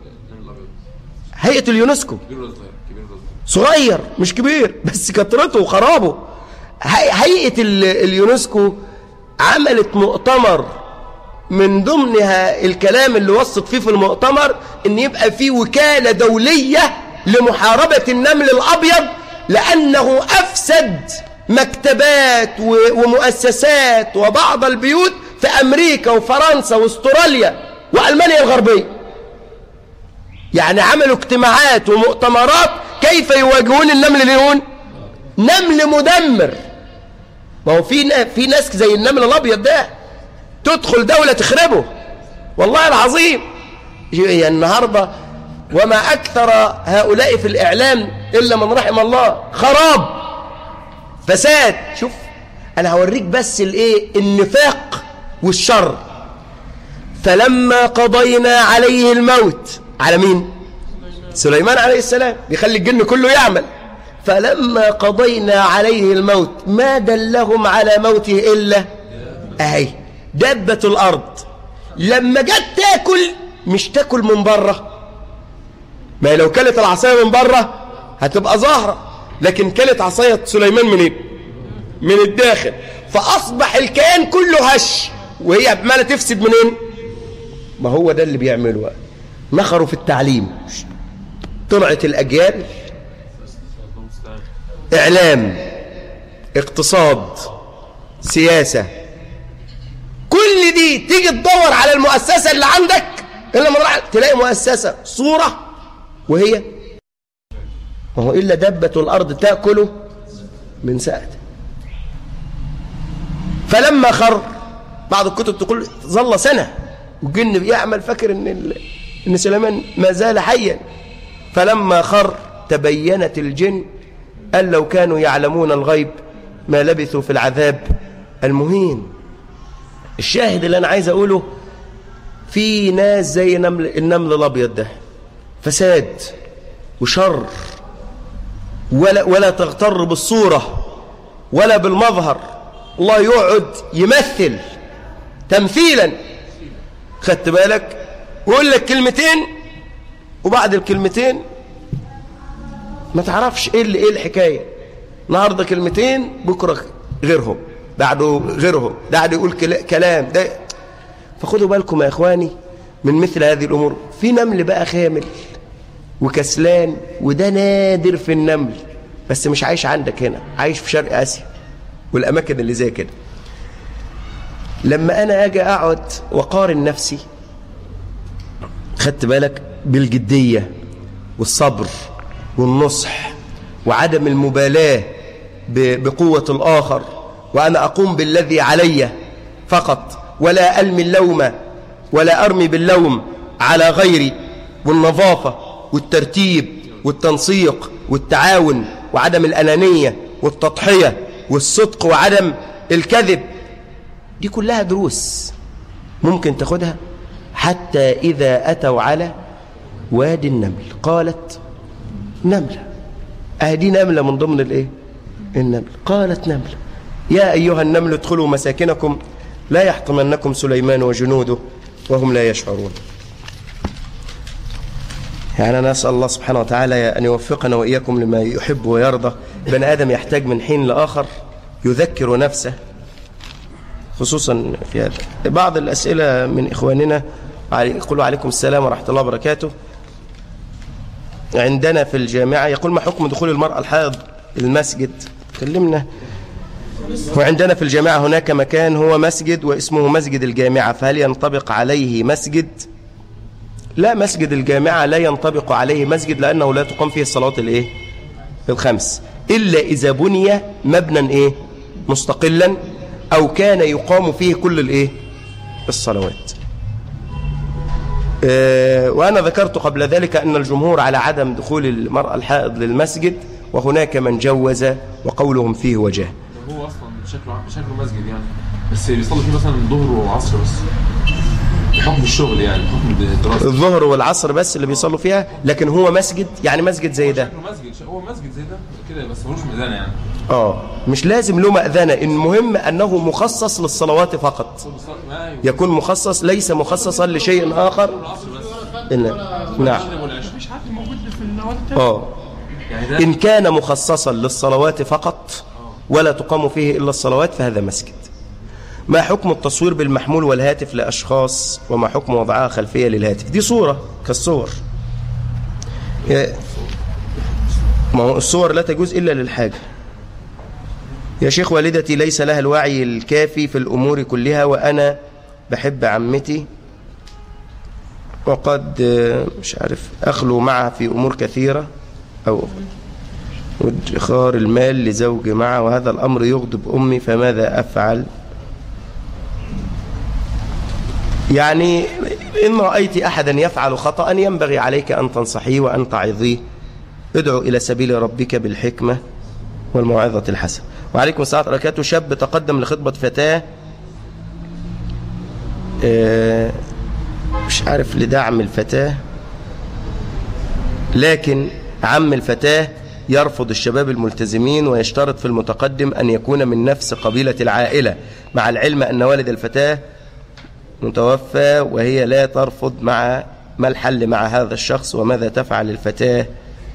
هيئه اليونسكو صغير مش كبير بس كترته وخرابه هي- هيئه ال- اليونسكو عملت مؤتمر من ضمنها الكلام اللي وصت فيه في المؤتمر ان يبقى في وكالة دولية لمحاربة النمل الابيض لانه افسد مكتبات و- ومؤسسات وبعض البيوت في امريكا وفرنسا واستراليا والمانيا الغربية يعني عملوا اجتماعات ومؤتمرات كيف يواجهون النمل اليون نمل مدمر ما هو في نا- في ناس زي النمل الابيض ده تدخل دولة تخربه والله العظيم هي النهاردة وما أكثر هؤلاء في الإعلام إلا من رحم الله خراب فساد شوف أنا هوريك بس الإيه النفاق والشر فلما قضينا عليه الموت على مين سليمان عليه السلام بيخلي الجن كله يعمل فلما قضينا عليه الموت ما دلهم على موته إلا أهي دبة الأرض لما جت تاكل مش تاكل من بره ما هي لو كلت العصاية من بره هتبقى ظاهرة لكن كلت عصاية سليمان منين من الداخل فأصبح الكيان كله هش وهي عمالة تفسد منين ما هو ده اللي بيعمله بقى. نخروا في التعليم طلعت الأجيال إعلام اقتصاد سياسة كل دي تيجي تدور على المؤسسة اللي عندك إلا من راح تلاقي مؤسسة صورة وهي ما هو إلا دبة الأرض تأكله من سأته فلما خر بعض الكتب تقول ظل سنة والجن بيعمل فاكر إن, ال... إن سليمان ما زال حيا فلما خر تبينت الجن أن لو كانوا يعلمون الغيب ما لبثوا في العذاب المهين الشاهد اللي أنا عايز أقوله في ناس زي نمل النمل الأبيض ده فساد وشر ولا, ولا تغتر بالصورة ولا بالمظهر الله يقعد يمثل تمثيلا خدت بالك ويقول لك كلمتين وبعد الكلمتين ما تعرفش ايه اللي ايه الحكايه النهارده كلمتين بكره غيرهم بعده غيرهم ده قاعد يقول كلا- كلام ده فخدوا بالكم يا اخواني من مثل هذه الامور في نمل بقى خامل وكسلان وده نادر في النمل بس مش عايش عندك هنا عايش في شرق اسيا والاماكن اللي زي كده لما انا اجي اقعد واقارن نفسي خدت بالك بالجديه والصبر والنصح وعدم المبالاه ب- بقوه الاخر وانا اقوم بالذي علي فقط ولا المي اللوم ولا ارمي باللوم على غيري والنظافه والترتيب والتنسيق والتعاون وعدم الانانيه والتضحيه والصدق وعدم الكذب دي كلها دروس ممكن تاخدها حتى إذا أتوا على وادي النمل قالت نملة أهدي نملة من ضمن الإيه النمل قالت نملة يا أيها النمل ادخلوا مساكنكم لا يحطمنكم سليمان وجنوده وهم لا يشعرون يعني أنا أسأل الله سبحانه وتعالى أن يوفقنا وإياكم لما يحب ويرضى بني آدم يحتاج من حين لآخر يذكر نفسه خصوصا في هذا بعض الأسئلة من إخواننا يقولوا عليكم السلام ورحمة الله وبركاته عندنا في الجامعة يقول ما حكم دخول المرأة الحائض المسجد كلمنا وعندنا في الجامعة هناك مكان هو مسجد واسمه مسجد الجامعة فهل ينطبق عليه مسجد لا مسجد الجامعة لا ينطبق عليه مسجد لأنه لا تقام فيه الصلاة الإيه الخمس إلا إذا بني مبنى إيه مستقلا أو كان يقام فيه كل الإيه الصلوات آه، وأنا ذكرت قبل ذلك أن الجمهور على عدم دخول المرأة الحائض للمسجد وهناك من جوز وقولهم فيه وجه هو اصلا شكله شكله مسجد يعني بس بيصلي فيه مثلا ظهر وعصر بس بحكم الشغل يعني بحكم الدراسه الظهر والعصر بس اللي بيصلوا فيها لكن هو مسجد يعني مسجد زي ده شكله مسجد هو مسجد زي ده كده بس ملوش ميزانه يعني اه مش لازم له مأذنة المهم أنه مخصص للصلوات فقط ما أيوة. يكون مخصص ليس مخصصا لشيء آخر العصر بس إلا نعم المغرب والعشاء مش حد موجود في النوادي التانية اه يعني ده إن كان مخصصا للصلوات فقط ولا تقام فيه إلا الصلوات فهذا مسجد ما حكم التصوير بالمحمول والهاتف لأشخاص وما حكم وضعها خلفية للهاتف دي صورة كالصور يا- ما هو الصور لا تجوز إلا للحاجة يا شيخ والدتي ليس لها الوعي الكافي في الأمور كلها وأنا بحب عمتي وقد آه، مش عارف أخلو معها في أمور كثيرة أو وادخار المال لزوج معه وهذا الأمر يغضب أمي فماذا أفعل يعني إن رأيت أحدا يفعل خطأ ينبغي عليك أن تنصحيه وأن تعظيه ادعو إلى سبيل ربك بالحكمة والموعظة الحسنة وعليكم السلام ورحمة الله وبركاته شاب تقدم لخطبة فتاة آه، مش عارف لدعم الفتاة لكن عم الفتاة يرفض الشباب الملتزمين ويشترط في المتقدم أن يكون من نفس قبيلة العائلة مع العلم أن والد الفتاة متوفى وهي لا ترفض مع ما الحل مع هذا الشخص وماذا تفعل الفتاة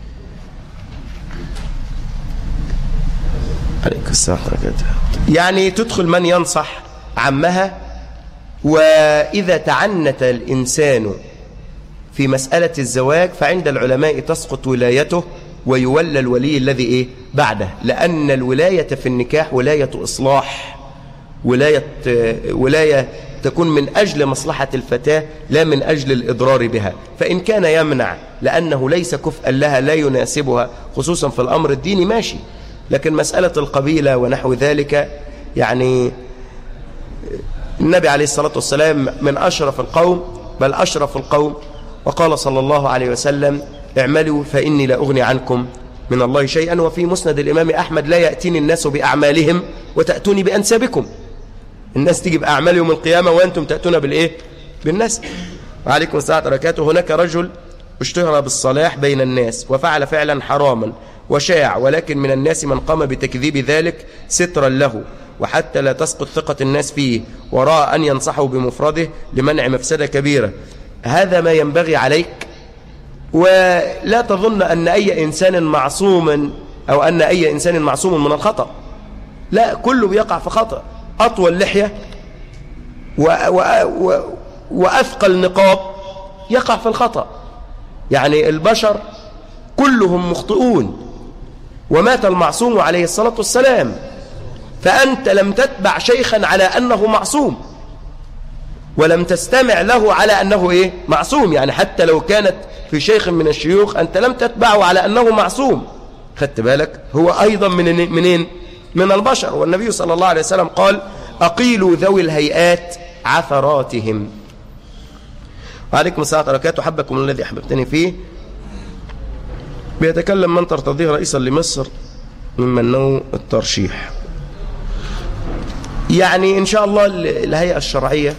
عليك السلام ورحمة الله وبركاته. يعني تدخل من ينصح عمها وإذا تعنت الإنسان في مسألة الزواج فعند العلماء تسقط ولايته ويولى الولي الذي إيه بعده لأن الولاية في النكاح ولاية إصلاح ولاية, ولاية تكون من أجل مصلحة الفتاة لا من أجل الإضرار بها فإن كان يمنع لأنه ليس كفءا لها لا يناسبها خصوصا في الأمر الديني ماشي لكن مسألة القبيلة ونحو ذلك يعني النبي عليه الصلاة والسلام من أشرف القوم بل أشرف القوم وقال صلى الله عليه وسلم اعملوا فإني لا أغني عنكم من الله شيئا وفي مسند الإمام أحمد لا يأتيني الناس بأعمالهم وتأتوني بأنسابكم الناس تيجي بأعمال يوم القيامة وأنتم تأتون بالإيه بالناس وعليكم السلام وبركاته هناك رجل اشتهر بالصلاح بين الناس وفعل فعلا حراما وشاع ولكن من الناس من قام بتكذيب ذلك سترا له وحتى لا تسقط ثقة الناس فيه وراء أن ينصحوا بمفرده لمنع مفسدة كبيرة هذا ما ينبغي عليك ولا تظن أن أي إنسان معصوم أو أن أي إنسان معصوم من الخطأ لا كله بيقع في خطأ أطول لحية و و و وأثقل نقاب يقع في الخطأ يعني البشر كلهم مخطئون ومات المعصوم عليه الصلاة والسلام فأنت لم تتبع شيخا على أنه معصوم ولم تستمع له على أنه إيه؟ معصوم يعني حتى لو كانت في شيخ من الشيوخ أنت لم تتبعه على أنه معصوم خدت بالك هو أيضا من منين من البشر والنبي صلى الله عليه وسلم قال أقيلوا ذوي الهيئات عثراتهم وعليكم السلام ورحمة الله وبركاته حبكم الذي أحببتني فيه بيتكلم من ترتضيه رئيسا لمصر ممن نوى الترشيح يعني إن شاء الله الهيئة الشرعية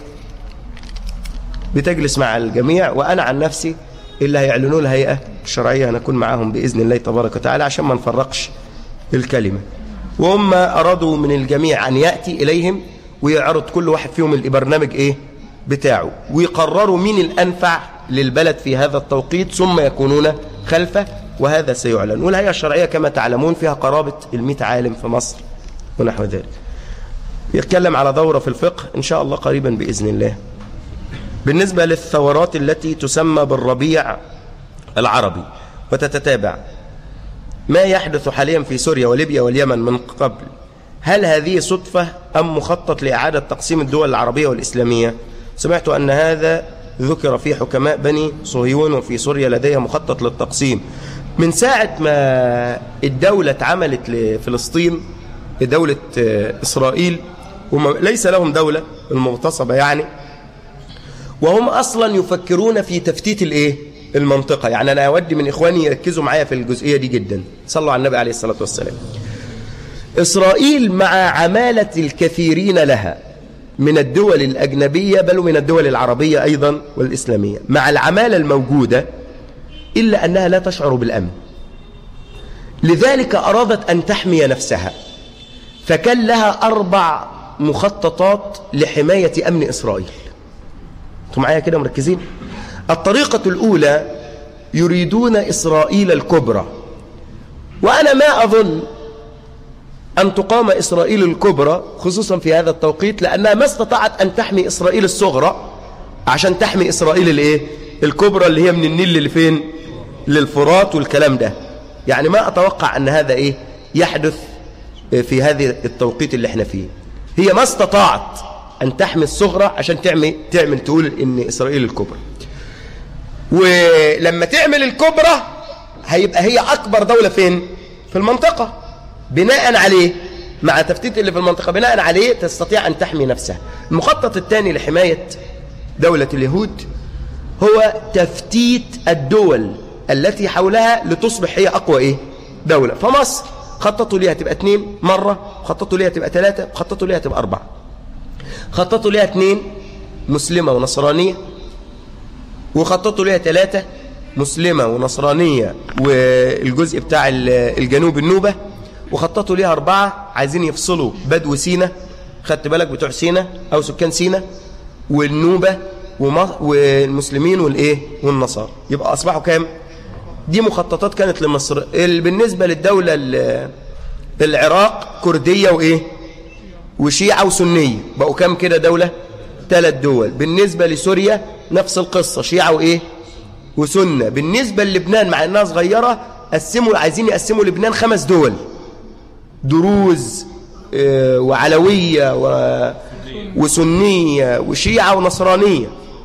بتجلس مع الجميع وأنا عن نفسي اللي هيعلنوا الهيئة الشرعية هنكون معاهم بإذن الله تبارك وتعالى عشان ما نفرقش الكلمة وهم أرادوا من الجميع أن يأتي إليهم ويعرض كل واحد فيهم البرنامج إيه بتاعه ويقرروا مين الأنفع للبلد في هذا التوقيت ثم يكونون خلفه وهذا سيعلن والهيئة الشرعية كما تعلمون فيها قرابة المئة عالم في مصر ونحو ذلك يتكلم على دورة في الفقه إن شاء الله قريبا بإذن الله بالنسبة للثورات التي تسمى بالربيع العربي وتتتابع ما يحدث حاليا في سوريا وليبيا واليمن من قبل هل هذه صدفة أم مخطط لإعادة تقسيم الدول العربية والإسلامية سمعت أن هذا ذكر في حكماء بني صهيون وفي سوريا لديها مخطط للتقسيم من ساعة ما الدولة اتعملت لفلسطين دولة إسرائيل وليس لهم دولة المغتصبة يعني وهم أصلا يفكرون في تفتيت الإيه؟ المنطقة يعني أنا أودي من إخواني يركزوا معايا في الجزئية دي جدا صلوا على النبي عليه الصلاة والسلام إسرائيل مع عمالة الكثيرين لها من الدول الأجنبية بل من الدول العربية أيضا والإسلامية مع العمالة الموجودة إلا أنها لا تشعر بالأمن لذلك أرادت أن تحمي نفسها فكان لها أربع مخططات لحماية أمن إسرائيل أنتم معايا كده مركزين الطريقة الأولى يريدون إسرائيل الكبرى وأنا ما أظن أن تقام إسرائيل الكبرى خصوصا في هذا التوقيت لأنها ما استطاعت أن تحمي إسرائيل الصغرى عشان تحمي إسرائيل الإيه؟ الكبرى اللي هي من النيل اللي فين للفرات والكلام ده يعني ما أتوقع أن هذا إيه يحدث في هذه التوقيت اللي احنا فيه هي ما استطاعت أن تحمي الصغرى عشان تعمل, تعمل تقول إن إسرائيل الكبرى ولما تعمل الكبرى هيبقى هي أكبر دولة فين في المنطقة بناء عليه مع تفتيت اللي في المنطقة بناء عليه تستطيع أن تحمي نفسها المخطط الثاني لحماية دولة اليهود هو تفتيت الدول التي حولها لتصبح هي أقوى إيه؟ دولة فمصر خططوا ليها تبقى اثنين مرة خططوا ليها تبقى ثلاثة خططوا ليها تبقى أربعة خططوا ليها اثنين مسلمة ونصرانية وخططوا ليها ثلاثة مسلمة ونصرانية والجزء بتاع الجنوب النوبة وخططوا ليها أربعة عايزين يفصلوا بدو سينا خدت بالك بتوع سينا أو سكان سينا والنوبة والمسلمين والإيه والنصارى يبقى أصبحوا كام دي مخططات كانت لمصر بالنسبة للدولة العراق كردية وإيه وشيعة وسنية بقوا كام كده دولة ثلاث دول بالنسبة لسوريا نفس القصة شيعة وإيه وسنة بالنسبة للبنان مع أنها صغيرة قسموا عايزين يقسموا لبنان خمس دول دروز وعلوية وسنية وشيعة ونصرانية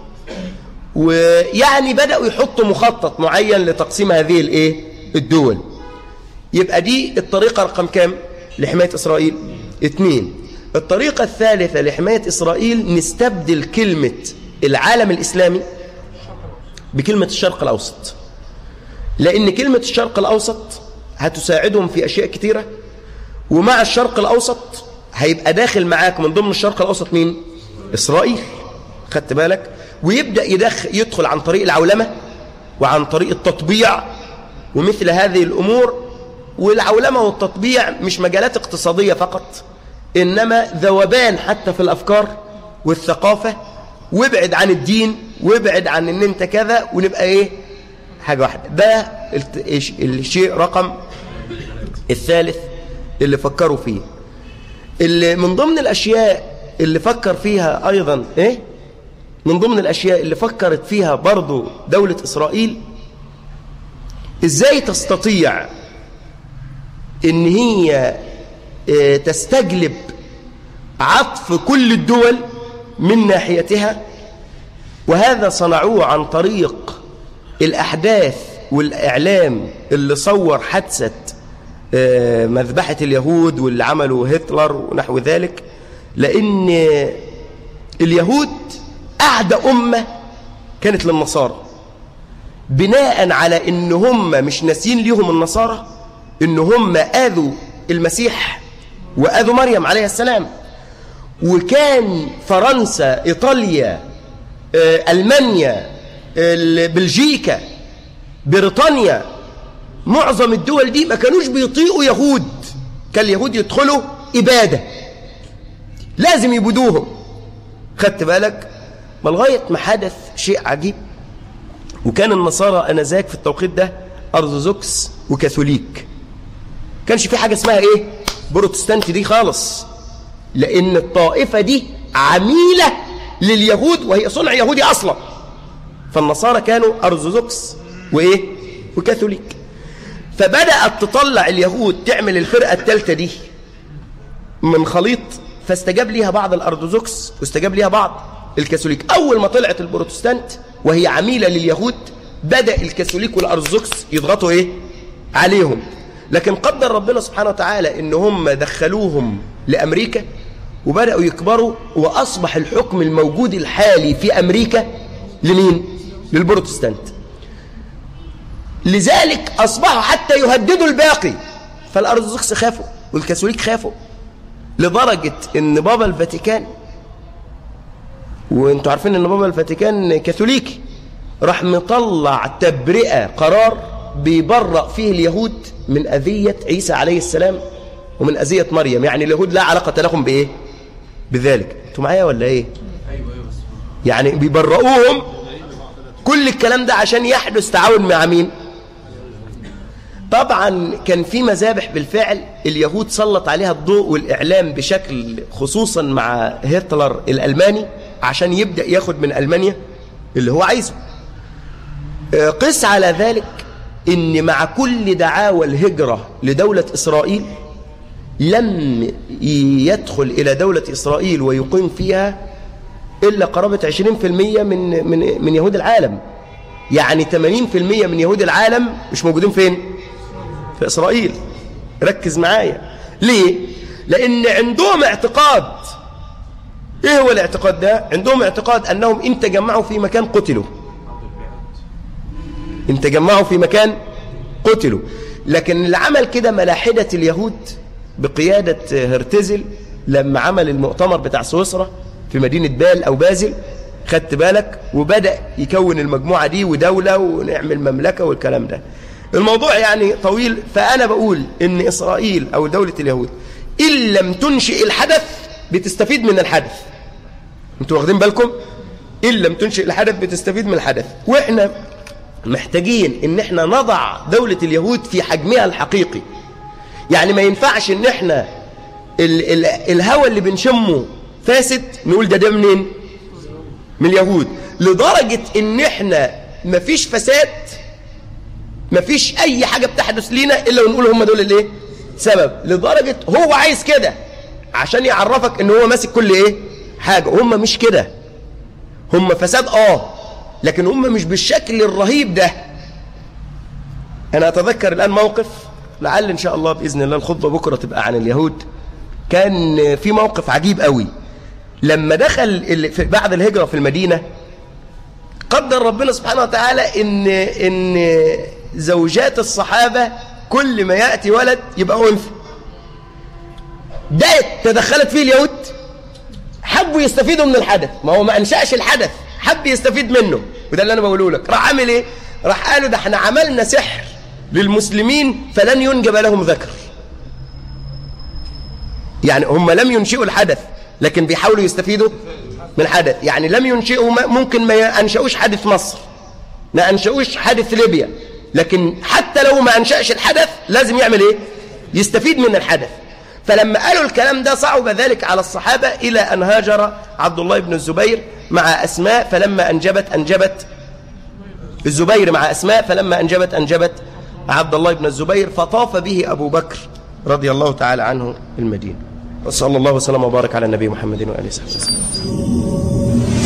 ويعني بدأوا يحطوا مخطط معين لتقسيم هذه الايه الدول يبقى دي الطريقة رقم كام لحماية إسرائيل اثنين الطريقة الثالثة لحماية إسرائيل نستبدل كلمة العالم الإسلامي بكلمة الشرق الأوسط لأن كلمة الشرق الأوسط هتساعدهم في أشياء كتيرة ومع الشرق الأوسط هيبقى داخل معاك من ضمن الشرق الأوسط مين؟ إسرائيل خدت بالك؟ ويبدأ يدخل يدخل عن طريق العولمة وعن طريق التطبيع ومثل هذه الأمور والعولمة والتطبيع مش مجالات اقتصادية فقط إنما ذوبان حتى في الأفكار والثقافة وابعد عن الدين وابعد عن ان انت كذا ونبقى ايه حاجة واحدة ده الشيء رقم الثالث اللي فكروا فيه اللي من ضمن الأشياء اللي فكر فيها أيضا إيه؟ من ضمن الأشياء اللي فكرت فيها برضو دولة إسرائيل إزاي تستطيع إن هي اه تستجلب عطف كل الدول من ناحيتها وهذا صنعوه عن طريق الأحداث والإعلام اللي صور حادثة مذبحة اليهود واللي عملوا هتلر ونحو ذلك لأن اليهود أعدى أمة كانت للنصارى بناء على إن هم مش ناسين ليهم النصارى إن هم آذوا المسيح وآذوا مريم عليه السلام وكان فرنسا إيطاليا ألمانيا بلجيكا بريطانيا معظم الدول دي ما كانوش بيطيقوا يهود كان اليهود يدخلوا إبادة لازم يبودوهم خدت بالك ما لغاية ما حدث شيء عجيب وكان النصارى أنذاك في التوقيت ده أرثوذكس وكاثوليك كانش في حاجة اسمها إيه بروتستانت دي خالص لأن الطائفة دي عميلة لليهود وهي صنع يهودي أصلا فالنصارى كانوا أرثوذكس وإيه وكاثوليك فبدأت تطلع اليهود تعمل الفرقة الثالثة دي من خليط فاستجاب ليها بعض الأرثوذكس واستجاب ليها بعض الكاثوليك أول ما طلعت البروتستانت وهي عميلة لليهود بدأ الكاثوليك والأرثوذكس يضغطوا إيه عليهم لكن قدر ربنا سبحانه وتعالى إن هم دخلوهم لأمريكا وبدأوا يكبروا وأصبح الحكم الموجود الحالي في أمريكا لمين للبروتستانت لذلك أصبحوا حتى يهددوا الباقي فالأرثوذكس خافوا والكاثوليك خافوا لدرجة ان بابا الفاتيكان وانتوا عارفين ان بابا الفاتيكان كاثوليكي راح مطلع تبرئة قرار بيبرأ فيه اليهود من أذية عيسى عليه السلام ومن أذية مريم يعني اليهود لا علاقة لهم بإيه بذلك انتوا معايا ولا إيه يعني بيبرؤوهم كل الكلام ده عشان يحدث تعاون مع مين طبعا كان في مذابح بالفعل اليهود سلط عليها الضوء والإعلام بشكل خصوصا مع هتلر الألماني عشان يبدأ ياخد من ألمانيا اللي هو عايزه آه، قس على ذلك ان مع كل دعاوى الهجرة لدولة إسرائيل لم يدخل إلى دولة إسرائيل ويقيم فيها إلا قرابة 20% من, من, من يهود العالم يعني 80% من يهود العالم مش موجودين فين؟ في إسرائيل ركز معايا ليه؟ لأن عندهم اعتقاد إيه هو الاعتقاد ده؟ عندهم اعتقاد أنهم إن تجمعوا في مكان قتلوا إن تجمعوا في مكان قتلوا لكن اللي عمل كده ملاحدة اليهود بقيادة هرتزل لما عمل المؤتمر بتاع سويسرا في مدينة بال أو بازل خدت بالك وبدأ يكون المجموعة دي ودولة ونعمل مملكة والكلام ده الموضوع يعني طويل فأنا بقول إن إسرائيل أو دولة اليهود إن لم تنشئ الحدث بتستفيد من الحدث انتوا واخدين بالكم إن لم تنشئ الحدث بتستفيد من الحدث وإحنا محتاجين إن إحنا نضع دولة اليهود في حجمها الحقيقي يعني ما ينفعش إن إحنا ال ال الهوى اللي بنشمه فاسد نقول ده ده منين من اليهود لدرجة إن إحنا مفيش فساد مفيش اي حاجة بتحدث لينا الا ونقول هم دول الايه سبب لدرجة هو عايز كده عشان يعرفك ان هو ماسك كل ايه حاجة هم مش كده هم فساد اه لكن هم مش بالشكل الرهيب ده انا اتذكر الان موقف لعل ان شاء الله باذن الله الخطبة بكرة تبقى عن اليهود كان في موقف عجيب قوي لما دخل ال- في- بعد الهجرة في المدينة قدر ربنا سبحانه وتعالى ان ان زوجات الصحابة كل ما يأتي ولد يبقى أنثى ده تدخلت فيه اليهود حبوا يستفيدوا من الحدث ما هو ما أنشأش الحدث حب يستفيد منه وده اللي أنا بقوله لك راح عامل إيه راح قالوا ده احنا عملنا سحر للمسلمين فلن ينجب لهم ذكر يعني هم لم ينشئوا الحدث لكن بيحاولوا يستفيدوا من الحدث يعني لم ينشئوا ما- ممكن ما أنشأوش حادث مصر ما أنشأوش حادث ليبيا لكن حتى لو ما أنشأش الحدث لازم يعمل إيه يستفيد من الحدث فلما قالوا الكلام ده صعب ذلك على الصحابة إلى أن هاجر عبد الله بن الزبير مع أسماء فلما أنجبت أنجبت الزبير مع أسماء فلما أنجبت أنجبت عبد الله بن الزبير فطاف به أبو بكر رضي الله تعالى عنه المدينة وصلى الله وسلم وبارك على النبي محمد وآله وصحبه وسلم